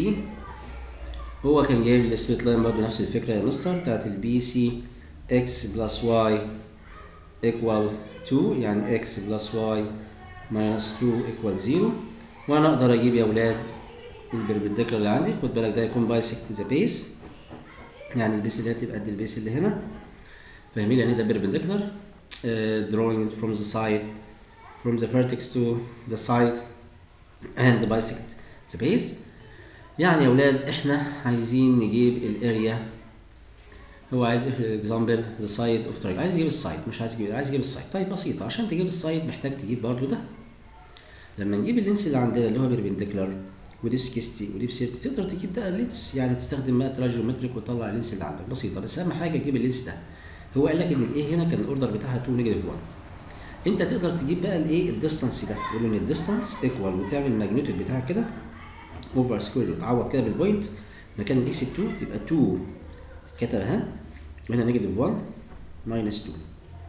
هو كان جايب لي الستريت لاين برضه نفس الفكره يا مستر بتاعت البي سي x بلس y equal 2 يعني x plus y minus 2 equal 0 وانا اقدر اجيب يا اولاد البربنديكولار اللي عندي خد بالك ده يكون بايسكت ذا بيس يعني البيس اللي هتبقى قد البيس اللي هنا فاهمين يعني ده perpendicular uh, drawing it from the side from the vertex to the side and bisect the base يعني يا اولاد احنا عايزين نجيب الاريا هو عايز في الاكزامبل ذا سايد اوف تراينجل عايز يجيب السايد مش عايز يجيب عايز يجيب السايد طيب بسيطه عشان تجيب السايد محتاج تجيب برضو ده لما نجيب اللينس اللي عندنا اللي هو بيربنديكولار ودي ب 60 ودي ب 60 تقدر تجيب ده اللينس يعني تستخدم بقى تراجيومتريك وتطلع اللينس اللي عندك بسيطه بس اهم حاجه تجيب اللينس ده هو قال لك ان الايه هنا كان الاوردر بتاعها 2 نيجاتيف 1 انت تقدر تجيب بقى الايه الديستانس ده تقول ان الديستانس ايكوال وتعمل الماجنتيود بتاعك كده اوفر سكوير تعوض كده بالبوينت مكان الاكس 2 تبقى 2 تتكتب اهي وهنا نيجاتيف 1 ماينس 2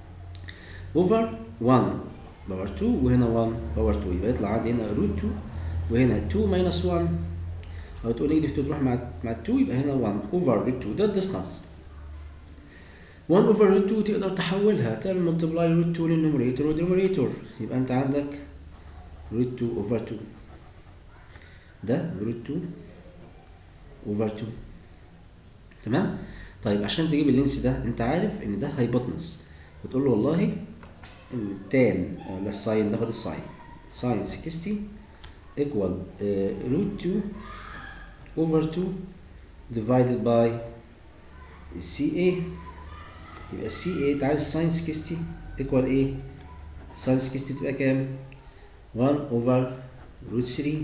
اوفر 1 باور 2 وهنا 1 باور 2 يبقى يطلع عندي هنا روت 2 وهنا 2 ماينس 1 او تقول نيجاتيف 2 تروح مع مع 2 يبقى هنا 1 اوفر روت 2 ده الديستانس 1 اوفر روت 2 تقدر تحولها تعمل ملتبلاي روت 2 للنوميريتور والدينوميريتور يبقى انت عندك روت 2 اوفر 2 ده روت 2 اوفر 2 تمام طيب عشان تجيب اللينس ده انت عارف ان ده هايبوتنس وتقول له والله ان التان ولا الساين ناخد الساين ساين 60 ايكوال روت 2 اوفر 2 divided by السي اي يبقى السي اي انت عايز ساين 60 ايكوال ايه؟ ساين 60 تبقى كام؟ 1 اوفر روت 3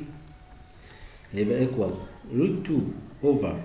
هيبقى ايكوال روت 2 اوفر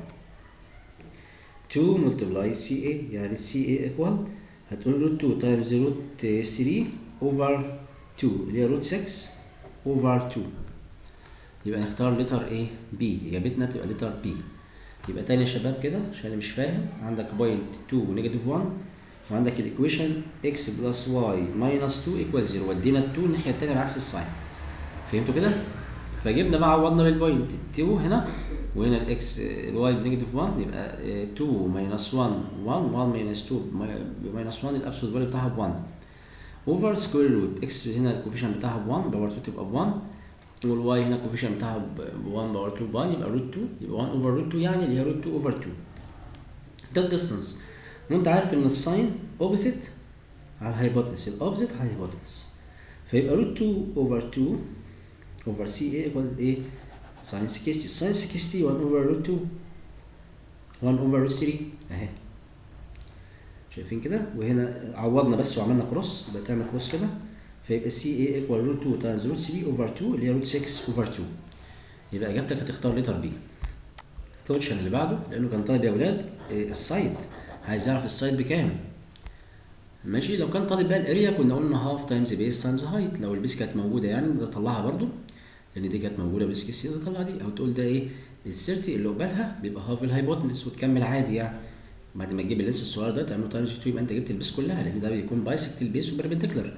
2 ملتبلاي سي اي يعني سي اي ايكوال هتقول روت 2 تايمز روت 3 اوفر 2 اللي هي روت 6 اوفر 2 يبقى نختار لتر ايه بي اجابتنا تبقى لتر بي يبقى تاني يا شباب كده عشان اللي مش فاهم عندك بوينت 2 ونيجاتيف 1 وعندك الايكويشن اكس بلس واي ماينس 2 ايكوال 0 ودينا ال 2 الناحيه التانيه بعكس الساين فهمتوا كده؟ فجبنا بقى عوضنا بالبوينت 2 هنا وهنا الاكس الواي بنيجاتيف 1 يبقى 2 ماينس 1 1 1 ماينس 2 ماينس 1 الابسولوت فاليو بتاعها ب 1 اوفر سكوير روت اكس هنا الكوفيشن بتاعها ب 1 باور 2 تبقى ب 1 والواي هنا الكوفيشن بتاعها ب 1 باور 2 ب 1 يبقى روت 2 يبقى 1 اوفر روت 2 يعني اللي هي روت 2 اوفر 2 ده الديستانس وانت عارف ان الساين اوبوزيت على الهايبوتنس الاوبوزيت على الهايبوتنس فيبقى روت 2 اوفر 2 اوفر سي اي ايكوالز ايه ساين 60 ساين 60 1 اوفر روت 2 1 اوفر روت 3 اهي شايفين كده وهنا عوضنا بس وعملنا كروس يبقى تعمل كروس كده فيبقى سي اي ايكوال روت 2 تايمز روت 3 اوفر 2 اللي هي روت 6 اوفر 2 يبقى اجابتك هتختار لتر بي الكوتشن اللي بعده لانه كان طالب يا اولاد السايد عايز يعرف السايد بكام ماشي لو كان طالب بقى الاريا كنا قلنا هاف تايمز بيس تايمز هايت لو البيس كانت موجوده يعني نقدر نطلعها برده لان دي كانت موجوده بيس كيس نقدر نطلع دي او تقول ده ايه السيرتي اللي قبالها بيبقى هاف الهايبوتنس وتكمل عادي يعني بعد ما تجيب اللينس الصغير ده تعمله تايمز 2 يبقى انت جبت البيس كلها لان ده بيكون بايسكت البيس وبربنديكولار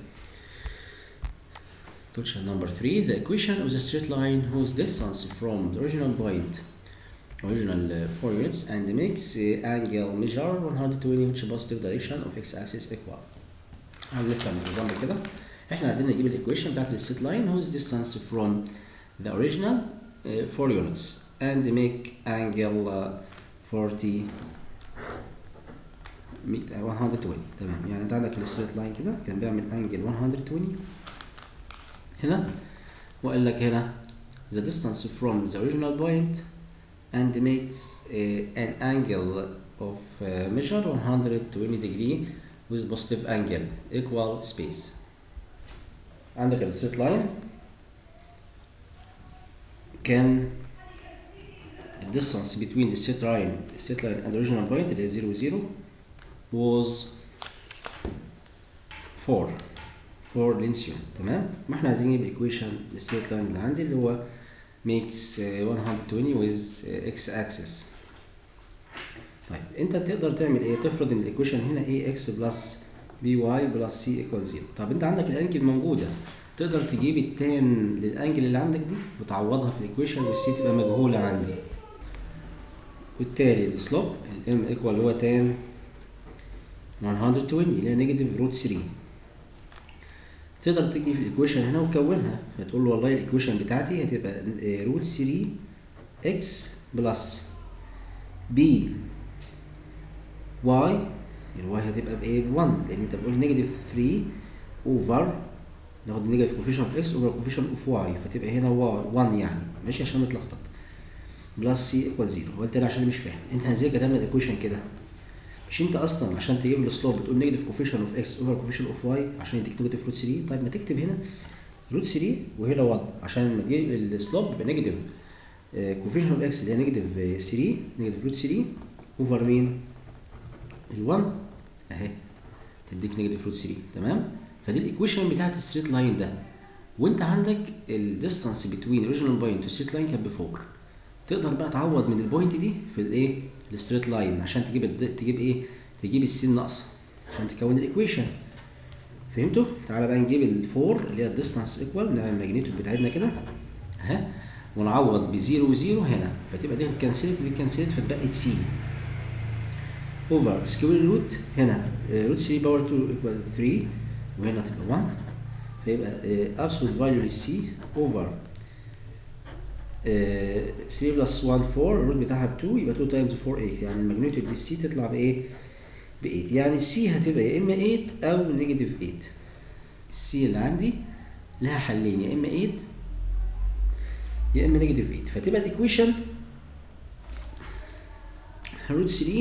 Question number three, the equation of the straight line whose distance from the original point, original uh, four units, and makes uh, angle measure 120 which positive direction of x-axis equal. هنفهم النظام كده. احنا عايزين نجيب الايكويشن بتاعت الستريت لاين whose distance from the original uh, four units and make angle uh, 40 120 تمام يعني انت عندك الستريت لاين كده كان بيعمل انجل 120 هنا وقال لك هنا the distance from the original point and makes uh, an angle of uh, measure 120 degree with positive angle equal space عندك الستريت لاين كان the distance between the straight line straight line and the original point اللي هي 0 0 was 4 4 لينسيوم تمام ما احنا عايزين نجيب ايكويشن الستريت لاين اللي عندي اللي هو makes uh, 120 with uh, x axis طيب انت تقدر تعمل ايه تفرض ان الايكويشن هنا ax بلس by بلس c equals 0 طب انت عندك الانجل موجوده تقدر تجيب التان للانجل اللي عندك دي وتعوضها في الايكويشن والسي تبقى مجهوله عندي وبالتالي السلوب الام ايكوال هو تان 120 اللي هي نيجاتيف روت 3 تقدر تيجي في الايكويشن هنا وتكونها هتقول له والله الايكويشن بتاعتي هتبقى روت 3 اكس بلس بي واي الواي هتبقى بايه ب 1 لان انت بتقول نيجاتيف 3 اوفر ناخد النيجاتيف كوفيشن اوف اكس اوفر كوفيشن اوف واي فتبقى هنا 1 يعني ماشي عشان نتلخبط بلس سي ايكوال 0 قلت انا عشان مش فاهم انت ازاي كتبنا الايكويشن كده مش انت اصلا عشان تجيب السلوب بتقول نيجاتيف كوفيشن اوف اكس اوفر كوفيشن اوف واي عشان يديك نيجاتيف روت 3 طيب ما تكتب هنا روت 3 وهنا 1 عشان لما تجيب السلوب يبقى نيجاتيف كوفيشن اوف اكس اللي هي نيجاتيف 3 نيجاتيف روت 3 اوفر مين؟ ال 1 اهي تديك نيجاتيف روت 3 تمام؟ فدي الايكويشن بتاعت الستريت لاين ده وانت عندك الديستانس بتوين اوريجينال بوينت والستريت لاين كانت ب 4 تقدر بقى تعوض من البوينت دي في الايه؟ الستريت لاين عشان تجيب الد... تجيب ايه؟ تجيب السين ناقصه عشان تكون الايكويشن فهمتوا؟ تعالى بقى نجيب الفور اللي هي الديستانس ايكوال نعمل الماجنيتيود بتاعتنا كده اها ونعوض بزيرو وزيرو هنا فتبقى دي اتكنسلت دي اتكنسلت فاتبقت سي اوفر سكوير روت هنا روت 3 باور 2 ايكوال 3 وهنا تبقى 1 فيبقى ابسولوت فاليو للسي اوفر 3 بلس 1 4 الروت بتاعها ب 2 يبقى 2 تايمز 4 8 يعني الماجنيتيود للسي تطلع بايه؟ ب 8 يعني السي هتبقى يا اما 8 او نيجاتيف 8 السي اللي عندي لها حلين يا اما 8 يا اما نيجاتيف 8 فتبقى الايكويشن روت 3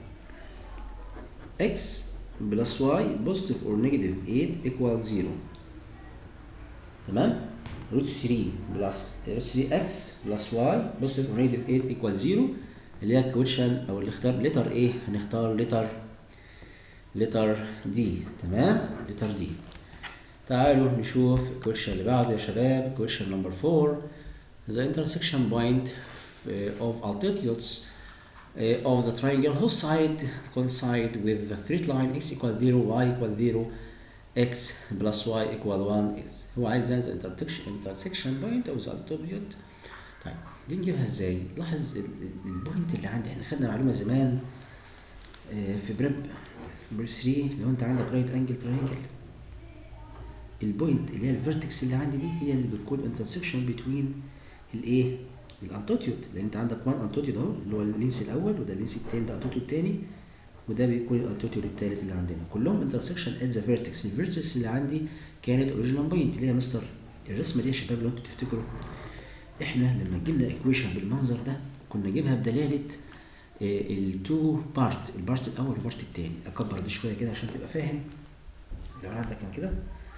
اكس بلس واي بوزيتيف اور نيجاتيف 8 ايكوال 0 تمام روت 3 بلس روت 3 اكس بلس واي بوزيتيف اور نيجاتيف 8 ايكوال 0 اللي هي الكويشن او اللي اختار لتر ايه هنختار لتر لتر دي تمام لتر دي تعالوا نشوف الكويشن اللي بعده يا شباب كويشن نمبر 4 the intersection point of altitudes uh, of the triangle whose side coincide with the straight line x equal 0 y equal 0 x plus y equal 1 is هو عايز ينزل intersection intersection point of the altitude طيب دي نجيبها ازاي؟ لاحظ البوينت اللي عندي احنا خدنا معلومه زمان في بريب بريب 3 لو انت عندك رايت انجل تراينجل البوينت اللي هي الفيرتكس اللي عندي دي هي اللي بتكون انترسكشن بتوين الايه الالتوتيود لان انت عندك 1 التوتيود اهو اللي هو اللينس الاول وده اللينس التاني ده التوتيود التاني وده بيكون الالتوتيود التالت اللي عندنا كلهم انترسكشن ات ذا فيرتكس الفيرتكس اللي عندي كانت اوريجينال بوينت اللي هي مستر الرسمه دي يا شباب لو انتوا تفتكروا احنا لما جبنا ايكويشن بالمنظر ده كنا نجيبها بدلاله التو بارت البارت الاول والبارت التاني اكبر دي شويه كده عشان تبقى فاهم لو عندك كان كده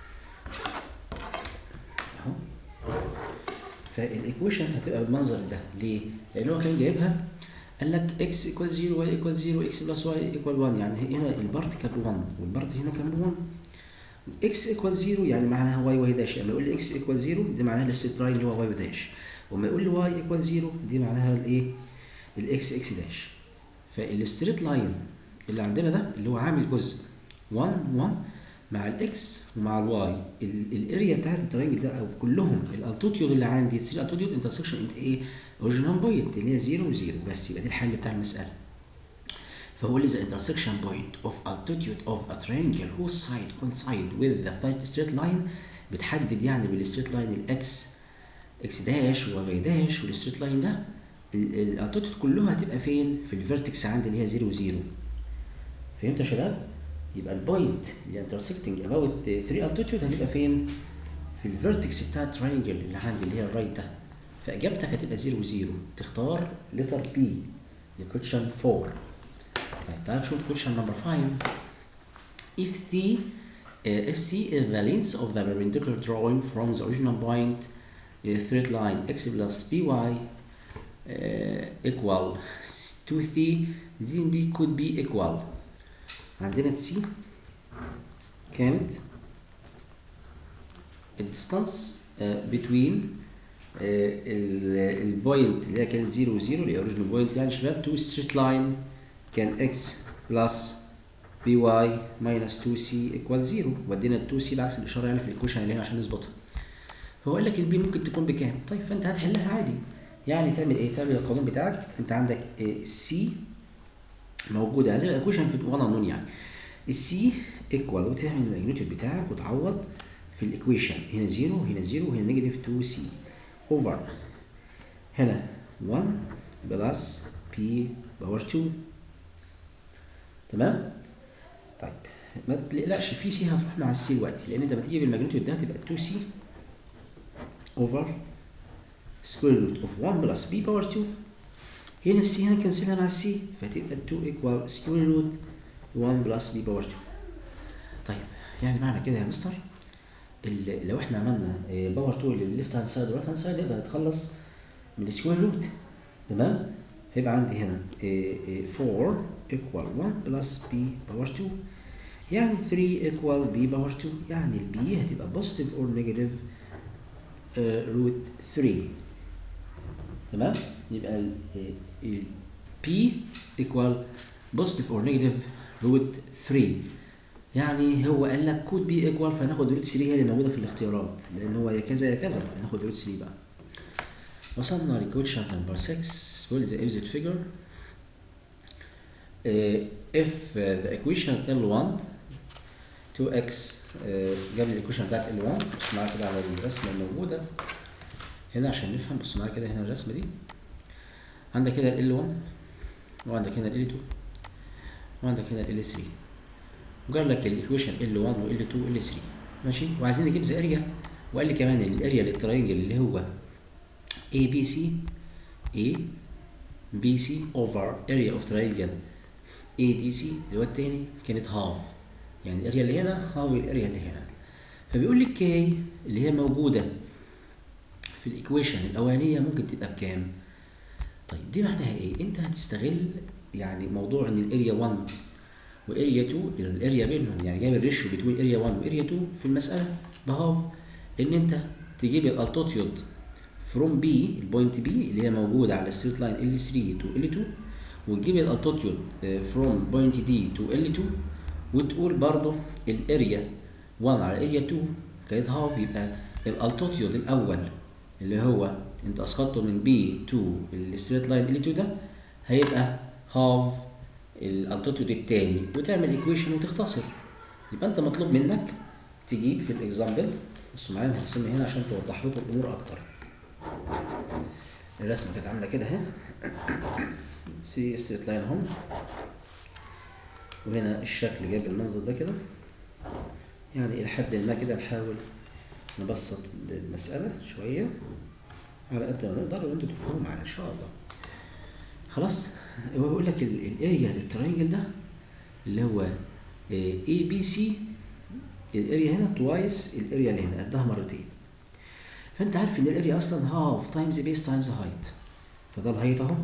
اهو فالايكويشن هتبقى بالمنظر ده ليه؟ لان هو كان جايبها قال لك x equals 0 y equals 0 x plus y equal 1 يعني هنا البارت كان 1 والبارت هنا كان 1 x equals 0 يعني معناها y y داش لما يقول لي x equals 0 دي معناها الستريت لاين اللي هو y داش وما يقول لي y equals 0 دي معناها الايه؟ الاكس اكس داش فالستريت لاين اللي عندنا ده اللي هو عامل جزء 1 1 مع الاكس ومع الواي الاريا بتاعت الترينجل ده او كلهم الالتوتيود اللي عندي 3 التوتيود انترسكشن انت ايه اوريجينال بوينت اللي هي 0 و0 بس يبقى دي الحل بتاع المساله فهو لي the intersection point of altitude of a triangle whose side coincide with the third straight line بتحدد يعني بالستريت لاين الاكس اكس داش وواي داش والستريت لاين ده الالتوتيود كلها هتبقى فين؟ في الفيرتكس عندي اللي هي 0 0 فهمت يا شباب؟ يبقى البوينت اللي انترسكتنج اباوت 3 التوتيود هتبقى فين؟ في الفيرتكس بتاع التراينجل اللي عندي اللي هي الرايت ده فاجابتك هتبقى 0 0 تختار لتر بي لكويشن 4 طيب تعال نشوف كويشن نمبر 5 if C uh, if C is the length of the perpendicular drawing from the original point uh, straight line x plus by uh, equal to C then B could be equal عندنا السي كانت الديستانس between البوينت اللي هي كانت 0 0 اللي هي اوريجينال بوينت يعني شباب تو ستريت لاين كان اكس بلس بي واي ماينس 2 سي ايكوال 0 ودينا ال 2 سي بعكس الاشاره يعني في الايكويشن اللي هنا عشان نظبطها فهو قال لك البي ممكن تكون بكام؟ طيب فانت هتحلها عادي يعني تعمل ايه؟ تعمل القانون بتاعك انت عندك سي موجوده يعني الايكويشن في 1 نون يعني السي ايكوال وتعمل الماجنتيود بتاعك وتعوض في الايكويشن هنا 0 هنا 0 وهنا نيجاتيف 2 سي اوفر هنا 1 بلس بي باور 2 تمام طيب ما تقلقش في سي هتروح مع السي دلوقتي لان انت لما تيجي بالماجنتيود ده هتبقى 2 سي اوفر سكوير روت اوف 1 بلس بي باور 2 هنا السي هنكنسلها مع السي فتبقى 2 ايكوال سكوير روت 1 بلس بي باور 2 طيب يعني معنى كده يا مستر لو احنا عملنا باور 2 للليفت هاند سايد والرايت هاند سايد نقدر نتخلص من السكوير روت تمام هيبقى عندي هنا 4 ايكوال 1 بلس بي باور 2 يعني 3 ايكوال بي باور 2 يعني البي هتبقى بوزيتيف اور نيجاتيف روت 3 تمام يبقى ال P equal positive or negative root 3 يعني هو قال لك كود بي ايكوال فهناخد روت 3 هي اللي موجوده في الاختيارات لان هو يا كذا يا كذا فهناخد روت 3 بقى وصلنا لكوتشن نمبر 6 with the opposite figure uh, if uh, the equation L1 2x uh, جاب لي الايكويشن بتاعت L1 بص معايا كده على الرسمه الموجوده هنا عشان نفهم بص معايا كده هنا الرسمه دي عندك هنا ال L1 وعندك هنا ال L2 وعندك هنا ال L3 وجاب لك الايكويشن L1 و L2 و L3 ماشي وعايزين نجيب ذا اريا وقال لي كمان الاريا للتراينجل اللي هو ABC A BC over area of triangle ADC اللي هو التاني كانت هاف يعني الاريا اللي هنا هاف الاريا اللي هنا فبيقول لي كي اللي هي موجوده في الايكويشن الاولانيه ممكن تبقى بكام طيب دي معناها ايه انت هتستغل يعني موضوع ان الاريا 1 واريا 2 الاريا بينهم يعني جايب الريشيو بين اريا 1 واريا 2 في المساله بهاف ان انت تجيب الالتوتيود فروم بي البوينت بي اللي هي موجوده على الستريت لاين ال 3 تو ال 2 وتجيب الالتوتيود فروم بوينت دي تو ال 2 وتقول برضه الاريا 1 على اريا 2 كانت هاف يبقى الالتوتيود الاول اللي هو انت اسقطته من بي تو الستريت لاين ال 2 ده هيبقى هاف الالتوتيود الثاني وتعمل ايكويشن وتختصر يبقى انت مطلوب منك تجيب في الاكزامبل بصوا معايا هنرسمها هنا عشان توضح لكم الامور اكتر الرسمه كانت عامله كده اهي سي ستريت لاين اهو وهنا الشكل جايب المنظر ده كده يعني الى حد ما كده نحاول نبسط المساله شويه على قد ما نقدر وانتوا تفهموا معايا ان شاء الله خلاص هو بيقول لك الاريا للترينجل ده اللي هو اي بي سي الاريا هنا توايس الاريا اللي هنا قدها مرتين فانت عارف ان الاريا اصلا هاف تايمز بيس تايمز هايت فده الهايت اهو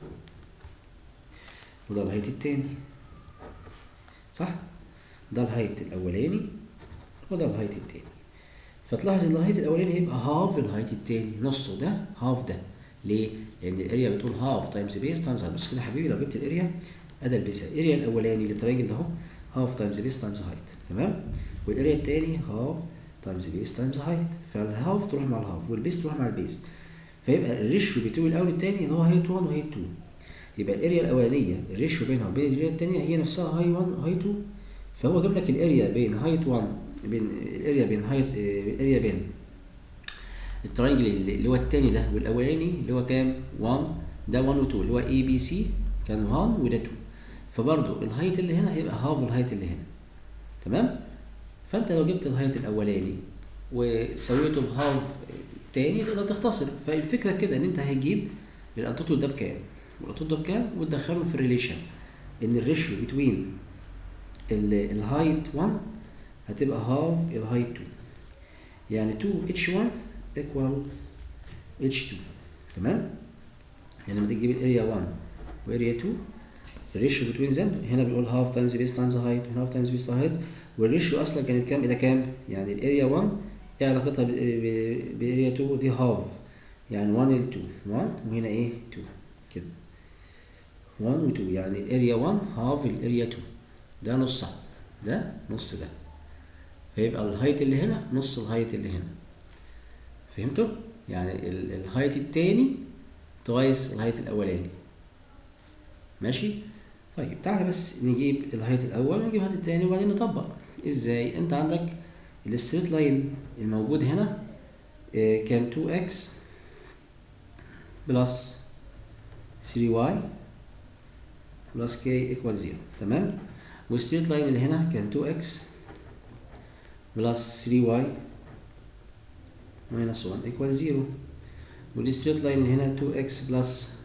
وده الهايت التاني صح ده الهايت الاولاني وده الهايت التاني فتلاحظ ان الهايت الاولاني هيبقى هاف الهايت التاني نصه ده هاف ده ليه؟ لان الاريا بتقول هاف تايمز بيس تايمز هايت بص كده يا حبيبي لو جبت الاريا ادي البيس الاريا الاولاني للتراجل ده اهو هاف تايمز بيس تايمز هايت تمام والاريا التاني هاف تايمز بيس تايمز هايت فالهاف تروح مع الهاف والبيس تروح مع البيس فيبقى الريشيو بين الاول والتاني اللي هو هايت 1 وهايت 2 يبقى الاريا الاولانيه الريشيو بينها وبين الاريا الثانيه هي نفسها هاي 1 وهاي 2 فهو جاب لك الاريا بين هايت 1 بين الاريا بين هايت الاريا بين الترينجل اللي هو الثاني ده والاولاني اللي هو كام 1 ده 1 و2 اللي هو اي بي سي كان 1 وده 2 فبرضه الهايت اللي هنا هيبقى هاف الهايت اللي هنا تمام فانت لو جبت الهايت الاولاني وسويته بهاف تاني تقدر تختصر فالفكره كده ان انت هتجيب الالتيتود ده بكام والالتيتود ده بكام وتدخلهم في الريليشن ان الريشيو بتوين الهايت 1 هتبقى هاف الهايت 2 يعني 2 اتش 1 ايكوال اتش 2 تمام يعني لما تيجي تجيب الاريا 1 واريا 2 الريشيو بتوين ذم هنا بنقول هاف تايمز بيس تايمز هايت وهنا هاف تايمز بيس هايت والريشيو اصلا كانت كام الى كام يعني الاريا 1 ايه علاقتها باريا 2 دي هاف يعني 1 ل 2 1 وهنا ايه 2 كده 1 و 2 يعني الاريا 1 هاف الاريا 2 ده نصها ده نص ده فيبقى الهايت اللي هنا نص الهايت اللي هنا فهمتوا يعني الهايت التاني توايس الهايت الاولاني ماشي طيب تعالى بس نجيب الهايت الاول ونجيب الهايت التاني وبعدين نطبق ازاي انت عندك الستريت لاين الموجود هنا كان 2x بلس 3y بلس k equal 0 تمام والستريت لاين اللي هنا كان 2x بلس 3y minus 1 equal 0 والستريت لاين اللي هنا 2x بلس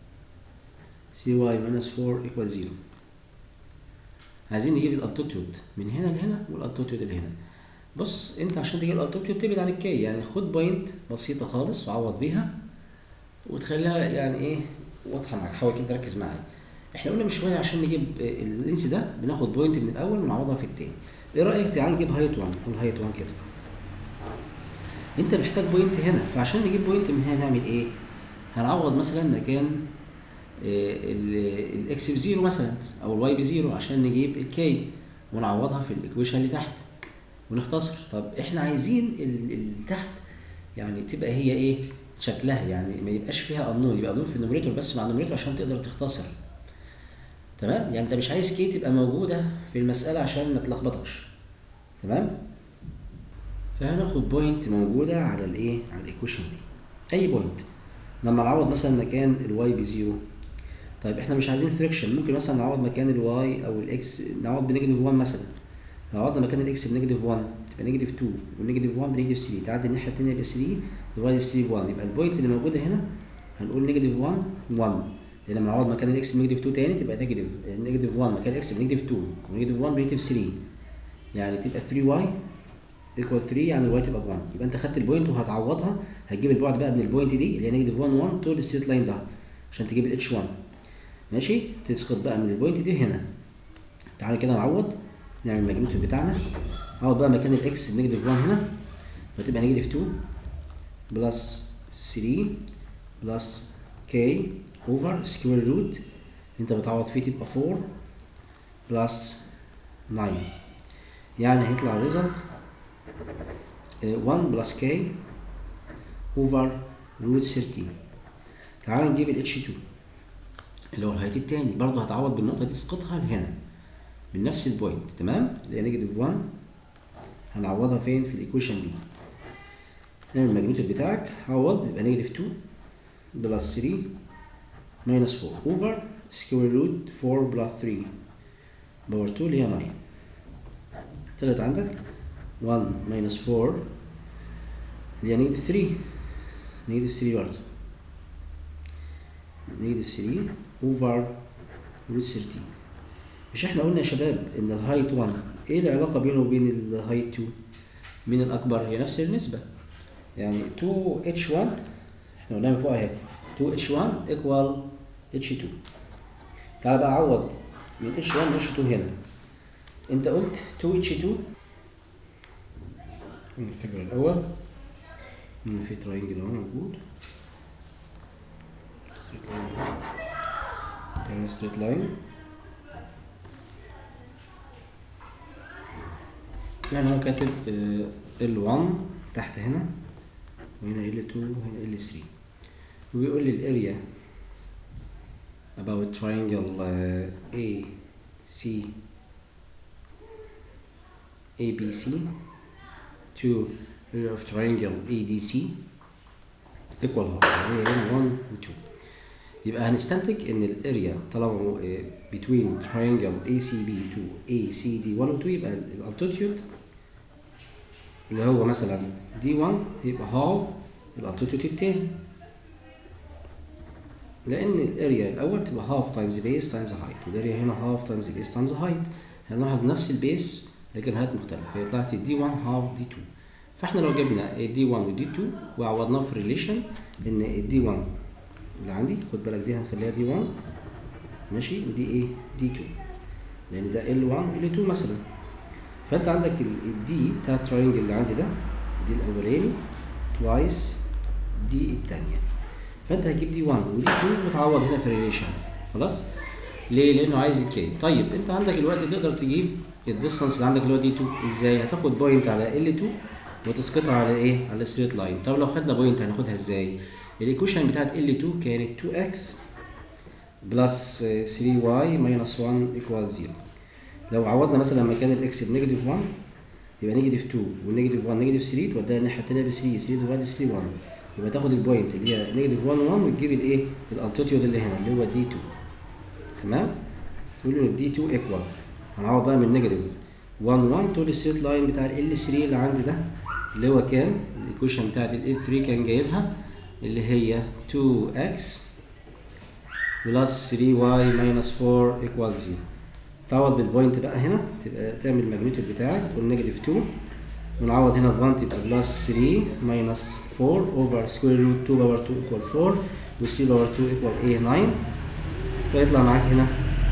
3y minus 4 equal 0 عايزين نجيب الالتيتيود من هنا لهنا والالتيتيود اللي هنا بص انت عشان تجيب الالتيتيود تبعد عن الكي يعني خد بوينت بسيطه خالص وعوض بيها وتخليها يعني ايه واضحه معاك حاول كده تركز معايا احنا قلنا من شويه عشان نجيب اللينس ده بناخد بوينت من الاول ونعوضها في التاني ايه رايك تعال نجيب هايت 1 نقول هايت 1 كده انت محتاج بوينت هنا فعشان نجيب بوينت من هنا نعمل ايه هنعوض مثلا مكان الاكس بزيرو مثلا او الواي بزيرو عشان نجيب الكي ونعوضها في الايكويشن اللي تحت ونختصر طب احنا عايزين اللي تحت يعني تبقى هي ايه شكلها يعني ما يبقاش فيها قانون يبقى قانون في النوميريتور بس مع النوميريتور عشان تقدر تختصر تمام يعني انت مش عايز كي تبقى موجوده في المساله عشان ما تلخبطكش تمام فهناخد بوينت موجوده على الايه على الايكويشن دي اي بوينت لما نعوض مثلا مكان الواي بزيرو طيب احنا مش عايزين فريكشن ممكن مثلا نعوض مكان الواي او الاكس نعوض بنيجاتيف 1 مثلا لو عوضنا مكان الاكس بنيجاتيف 1 تبقى نيجاتيف 2 والنيجاتيف 1 بنيجاتيف 3 تعدي الناحيه الثانيه يبقى 3 ديفايد 3 ب 1 يبقى البوينت اللي موجوده هنا هنقول نيجاتيف 1 1 لان لما نعوض مكان الاكس بنيجاتيف 2 تاني تبقى نيجاتيف نيجاتيف 1 مكان الاكس بنيجاتيف 2 ونيجاتيف 1 بنيجاتيف 3 يعني تبقى 3 واي ايكوال 3 يعني الواي تبقى 1 يبقى انت خدت البوينت وهتعوضها هتجيب البعد بقى من البوينت دي اللي هي نيجاتيف 1 1 طول الستريت لاين ده عشان تجيب الاتش 1 ماشي تسقط بقى من البوينت دي هنا تعالى كده نعوض نعمل الماجنتيود بتاعنا اقعد بقى مكان الاكس بنيجاتيف 1 هنا فتبقى نيجاتيف 2 بلس 3 بلس كي اوفر سكوير روت انت بتعوض فيه تبقى 4 بلس 9 يعني هيطلع الريزلت 1 بلس كي اوفر روت 13 تعال نجيب الاتش 2 اللي هو الهايت التاني برضه هتعوض بالنقطه دي تسقطها لهنا من نفس البوينت تمام اللي هي نيجاتيف 1 هنعوضها فين في الايكويشن دي هنا الماجنتيود بتاعك عوض يبقى نيجاتيف 2 بلس 3 ماينس 4 اوفر سكوير روت 4 بلس 3 باور 2 اللي هي 9 طلعت عندك 1 ماينس 4 اللي هي نيجاتيف 3 نيجاتيف 3 برضه نيجاتيف 3 اوفر روت 13 مش احنا قلنا يا شباب ان الهايت 1 ايه العلاقه بينه وبين الهايت 2 مين الاكبر هي نفس النسبه يعني 2 h 1 احنا قلناها من فوق اهي 2 h 1 equal h 2 تعال بقى عوض من h 1 ل h 2 هنا انت قلت 2 h 2 الفكرة الأول إن في تراينجل أهو موجود ستريت لاين يعني ستريت لاين يعني هو كاتب L1 تحت هنا وهنا L2 وهنا L3 وبيقول لي الاريا about triangle uh, A C ABC to area of triangle ADC equal half area 1 و 2 يبقى هنستنتج ان الاريا طالما between triangle ACB to ACD 1 و 2 يبقى الالتيتيود اللي هو مثلا D1 يبقى half الالتيتيود التاني لان الاريا الاول بتبقى half times base times height والاريا هنا half times base times height هنلاحظ نفس البيس لكن هات مختلفة هي طلعت دي 1 هاف دي 2 فاحنا لو جبنا دي 1 ودي 2 وعوضناه في ريليشن ان الدي 1 اللي عندي خد بالك دي هنخليها دي 1 ماشي ودي ايه دي 2 لان ده ال 1 ال 2 مثلا فانت عندك الدي بتاع التراينجل اللي عندي ده دي الاولاني توايس دي الثانيه فانت هتجيب دي 1 ودي 2 وتعوض هنا في ريليشن خلاص ليه لانه عايز الكي طيب انت عندك الوقت تقدر تجيب الديستانس اللي عندك اللي هو دي 2 ازاي هتاخد بوينت على ال 2 وتسقطها على ايه على الستريت لاين طب لو خدنا بوينت هناخدها ازاي الايكويشن بتاعت ال 2 كانت 2x بلس 3y ماينس 1 ايكوال 0 لو عوضنا مثلا مكان الاكس بنيجاتيف 1 يبقى نيجاتيف 2 والنيجاتيف 1 نيجاتيف 3 توديها الناحيه الثانيه ب 3 3 ديفايد 3 1 يبقى تاخد البوينت اللي هي نيجاتيف 1 1 وتجيب الايه الالتيتيود اللي هنا اللي هو دي 2 تمام تقول له الدي 2 ايكوال هنعوض بقى من نيجاتيف 1 1 تقول الستريت لاين بتاع ال 3 اللي عندي ده اللي هو كان الايكويشن بتاعت ال 3 كان جايبها اللي هي 2x بلس 3y ماينس 4 ايكوال 0 تعوض بالبوينت بقى هنا تبقى تعمل الماجنتيود بتاعك تقول نيجاتيف 2 ونعوض هنا ب 1 تبقى بلس 3 ماينس 4 اوفر سكوير روت 2 باور 2 ايكوال 4 و 3 باور 2 ايكوال ايه 9 فيطلع معاك هنا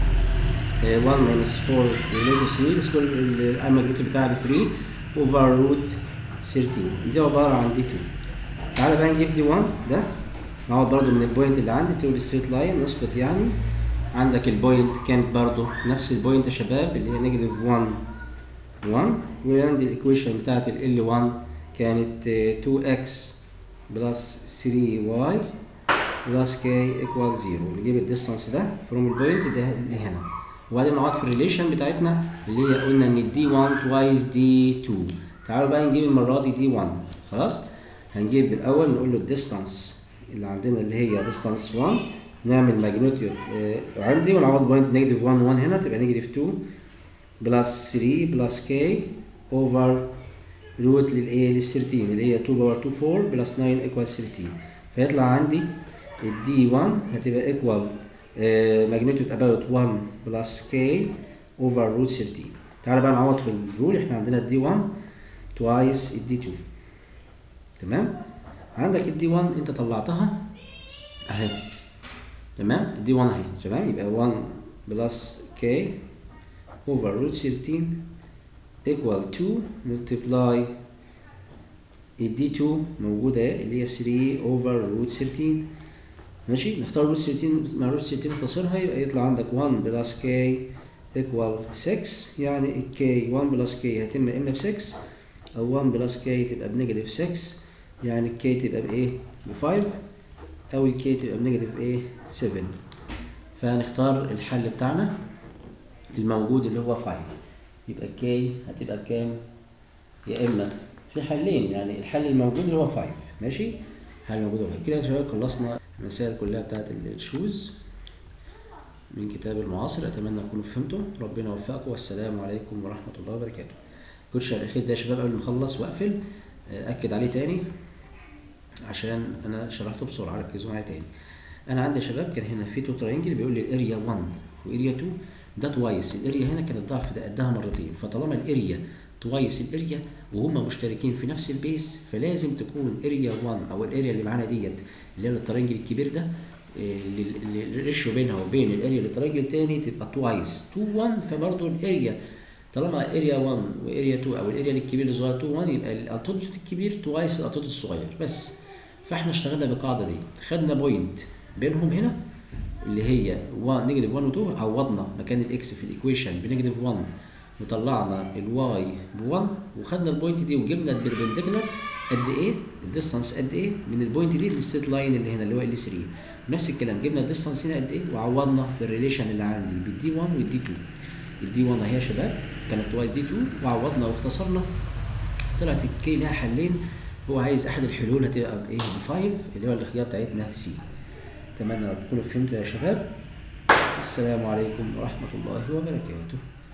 1 ماينس 4 نيجاتيف 3 السكوير الماجنتيود بتاعها ب 3 اوفر روت 13 دي عباره عن دي 2 تعالى بقى نجيب دي 1 ده نقعد برضو من البوينت اللي عندي تقول ستريت لاين نسقط يعني عندك البوينت كانت برضو نفس البوينت يا شباب اللي هي نيجاتيف 1 1 وعندي الايكويشن بتاعت ال 1 كانت 2x بلس 3y بلس k ايكوال 0 نجيب الديستانس ده فروم البوينت ده اللي هنا وبعدين نقعد في الريليشن بتاعتنا اللي هي قلنا ان دي 1 توايس دي 2 تعالوا بقى نجيب المره دي دي 1 خلاص هنجيب الاول نقول له الديستانس اللي عندنا اللي هي ديستانس 1 نعمل ماجنتيود آه عندي ونعوض بوينت نيجاتيف 1 1 هنا تبقى نيجاتيف 2 بلس 3 بلس كي اوفر روت للايه لل 13 اللي هي 2 باور 2 4 بلس 9 ايكوال 13 فيطلع عندي الدي 1 هتبقى ايكوال ماجنتيود اباوت 1 بلس كي اوفر روت 13 تعالى بقى نعوض في الرول احنا عندنا الدي 1 توايس الدي 2 تمام عندك الدي 1 انت طلعتها اهي تمام الدي 1 اهي تمام يبقى 1 بلس كي اوفر روت 13 equal 2 multiply الدي 2 موجودة اللي هي 3 اوفر روت 13 ماشي نختار روت 13 مع روت 13 نختصرها يبقى يطلع عندك 1 بلس كي equal 6 يعني الكي 1 بلس كي هتم اما ب 6 او 1 بلس كي تبقى بنيجاتيف 6 يعني الكي تبقى بايه ب 5 او الكي تبقى بنيجاتيف ايه 7 فهنختار الحل بتاعنا الموجود اللي هو 5 يبقى الكي هتبقى بكام يا اما في حلين يعني الحل الموجود اللي هو 5 ماشي الحل الموجود هو 5 كده يا شباب خلصنا المسائل كلها بتاعت الشوز من كتاب المعاصر اتمنى تكونوا فهمتم ربنا يوفقكم والسلام عليكم ورحمه الله وبركاته كوتش الاخير ده يا شباب قبل ما اخلص واقفل اكد عليه تاني عشان انا شرحته بسرعه ركزوا معايا تاني انا عندي يا شباب كان هنا في تو ترينجل بيقول لي الاريا 1 واريا 2 ده توايس الاريا هنا كانت ضعف ده قدها مرتين فطالما الاريا توايس الاريا وهم مشتركين في نفس البيس فلازم تكون اريا 1 او الاريا اللي معانا ديت اللي هي الترينجل الكبير ده الريشيو بينها وبين الاريا الترينجل الثاني تبقى توايس 2 1 فبرضه الاريا طالما اريا 1 واريا 2 او الاريا الكبير الصغير 2 1 يبقى الالتوت الكبير توايس الالتوت الصغير بس فاحنا اشتغلنا بالقاعده دي خدنا بوينت بينهم هنا اللي هي 1 نيجاتيف 1 و2 عوضنا مكان الاكس في الايكويشن بنيجاتيف 1 وطلعنا الواي ب 1 وخدنا البوينت دي وجبنا البربنديكولار قد ايه الديستانس قد ايه من البوينت دي للستريت لاين اللي هنا اللي هو ال 3 نفس الكلام جبنا الديستانس هنا قد ايه وعوضنا في الريليشن اللي عندي بالدي 1 والدي 2 الدي 1 اهي يا شباب كانت توايس دي 2 وعوضنا واختصرنا طلعت الكي لها حلين هو عايز احد الحلول هتبقى بايه ب 5 اللي هو الاختيار بتاعتنا سي اتمنى تكونوا فهمتوا يا شباب السلام عليكم ورحمه الله وبركاته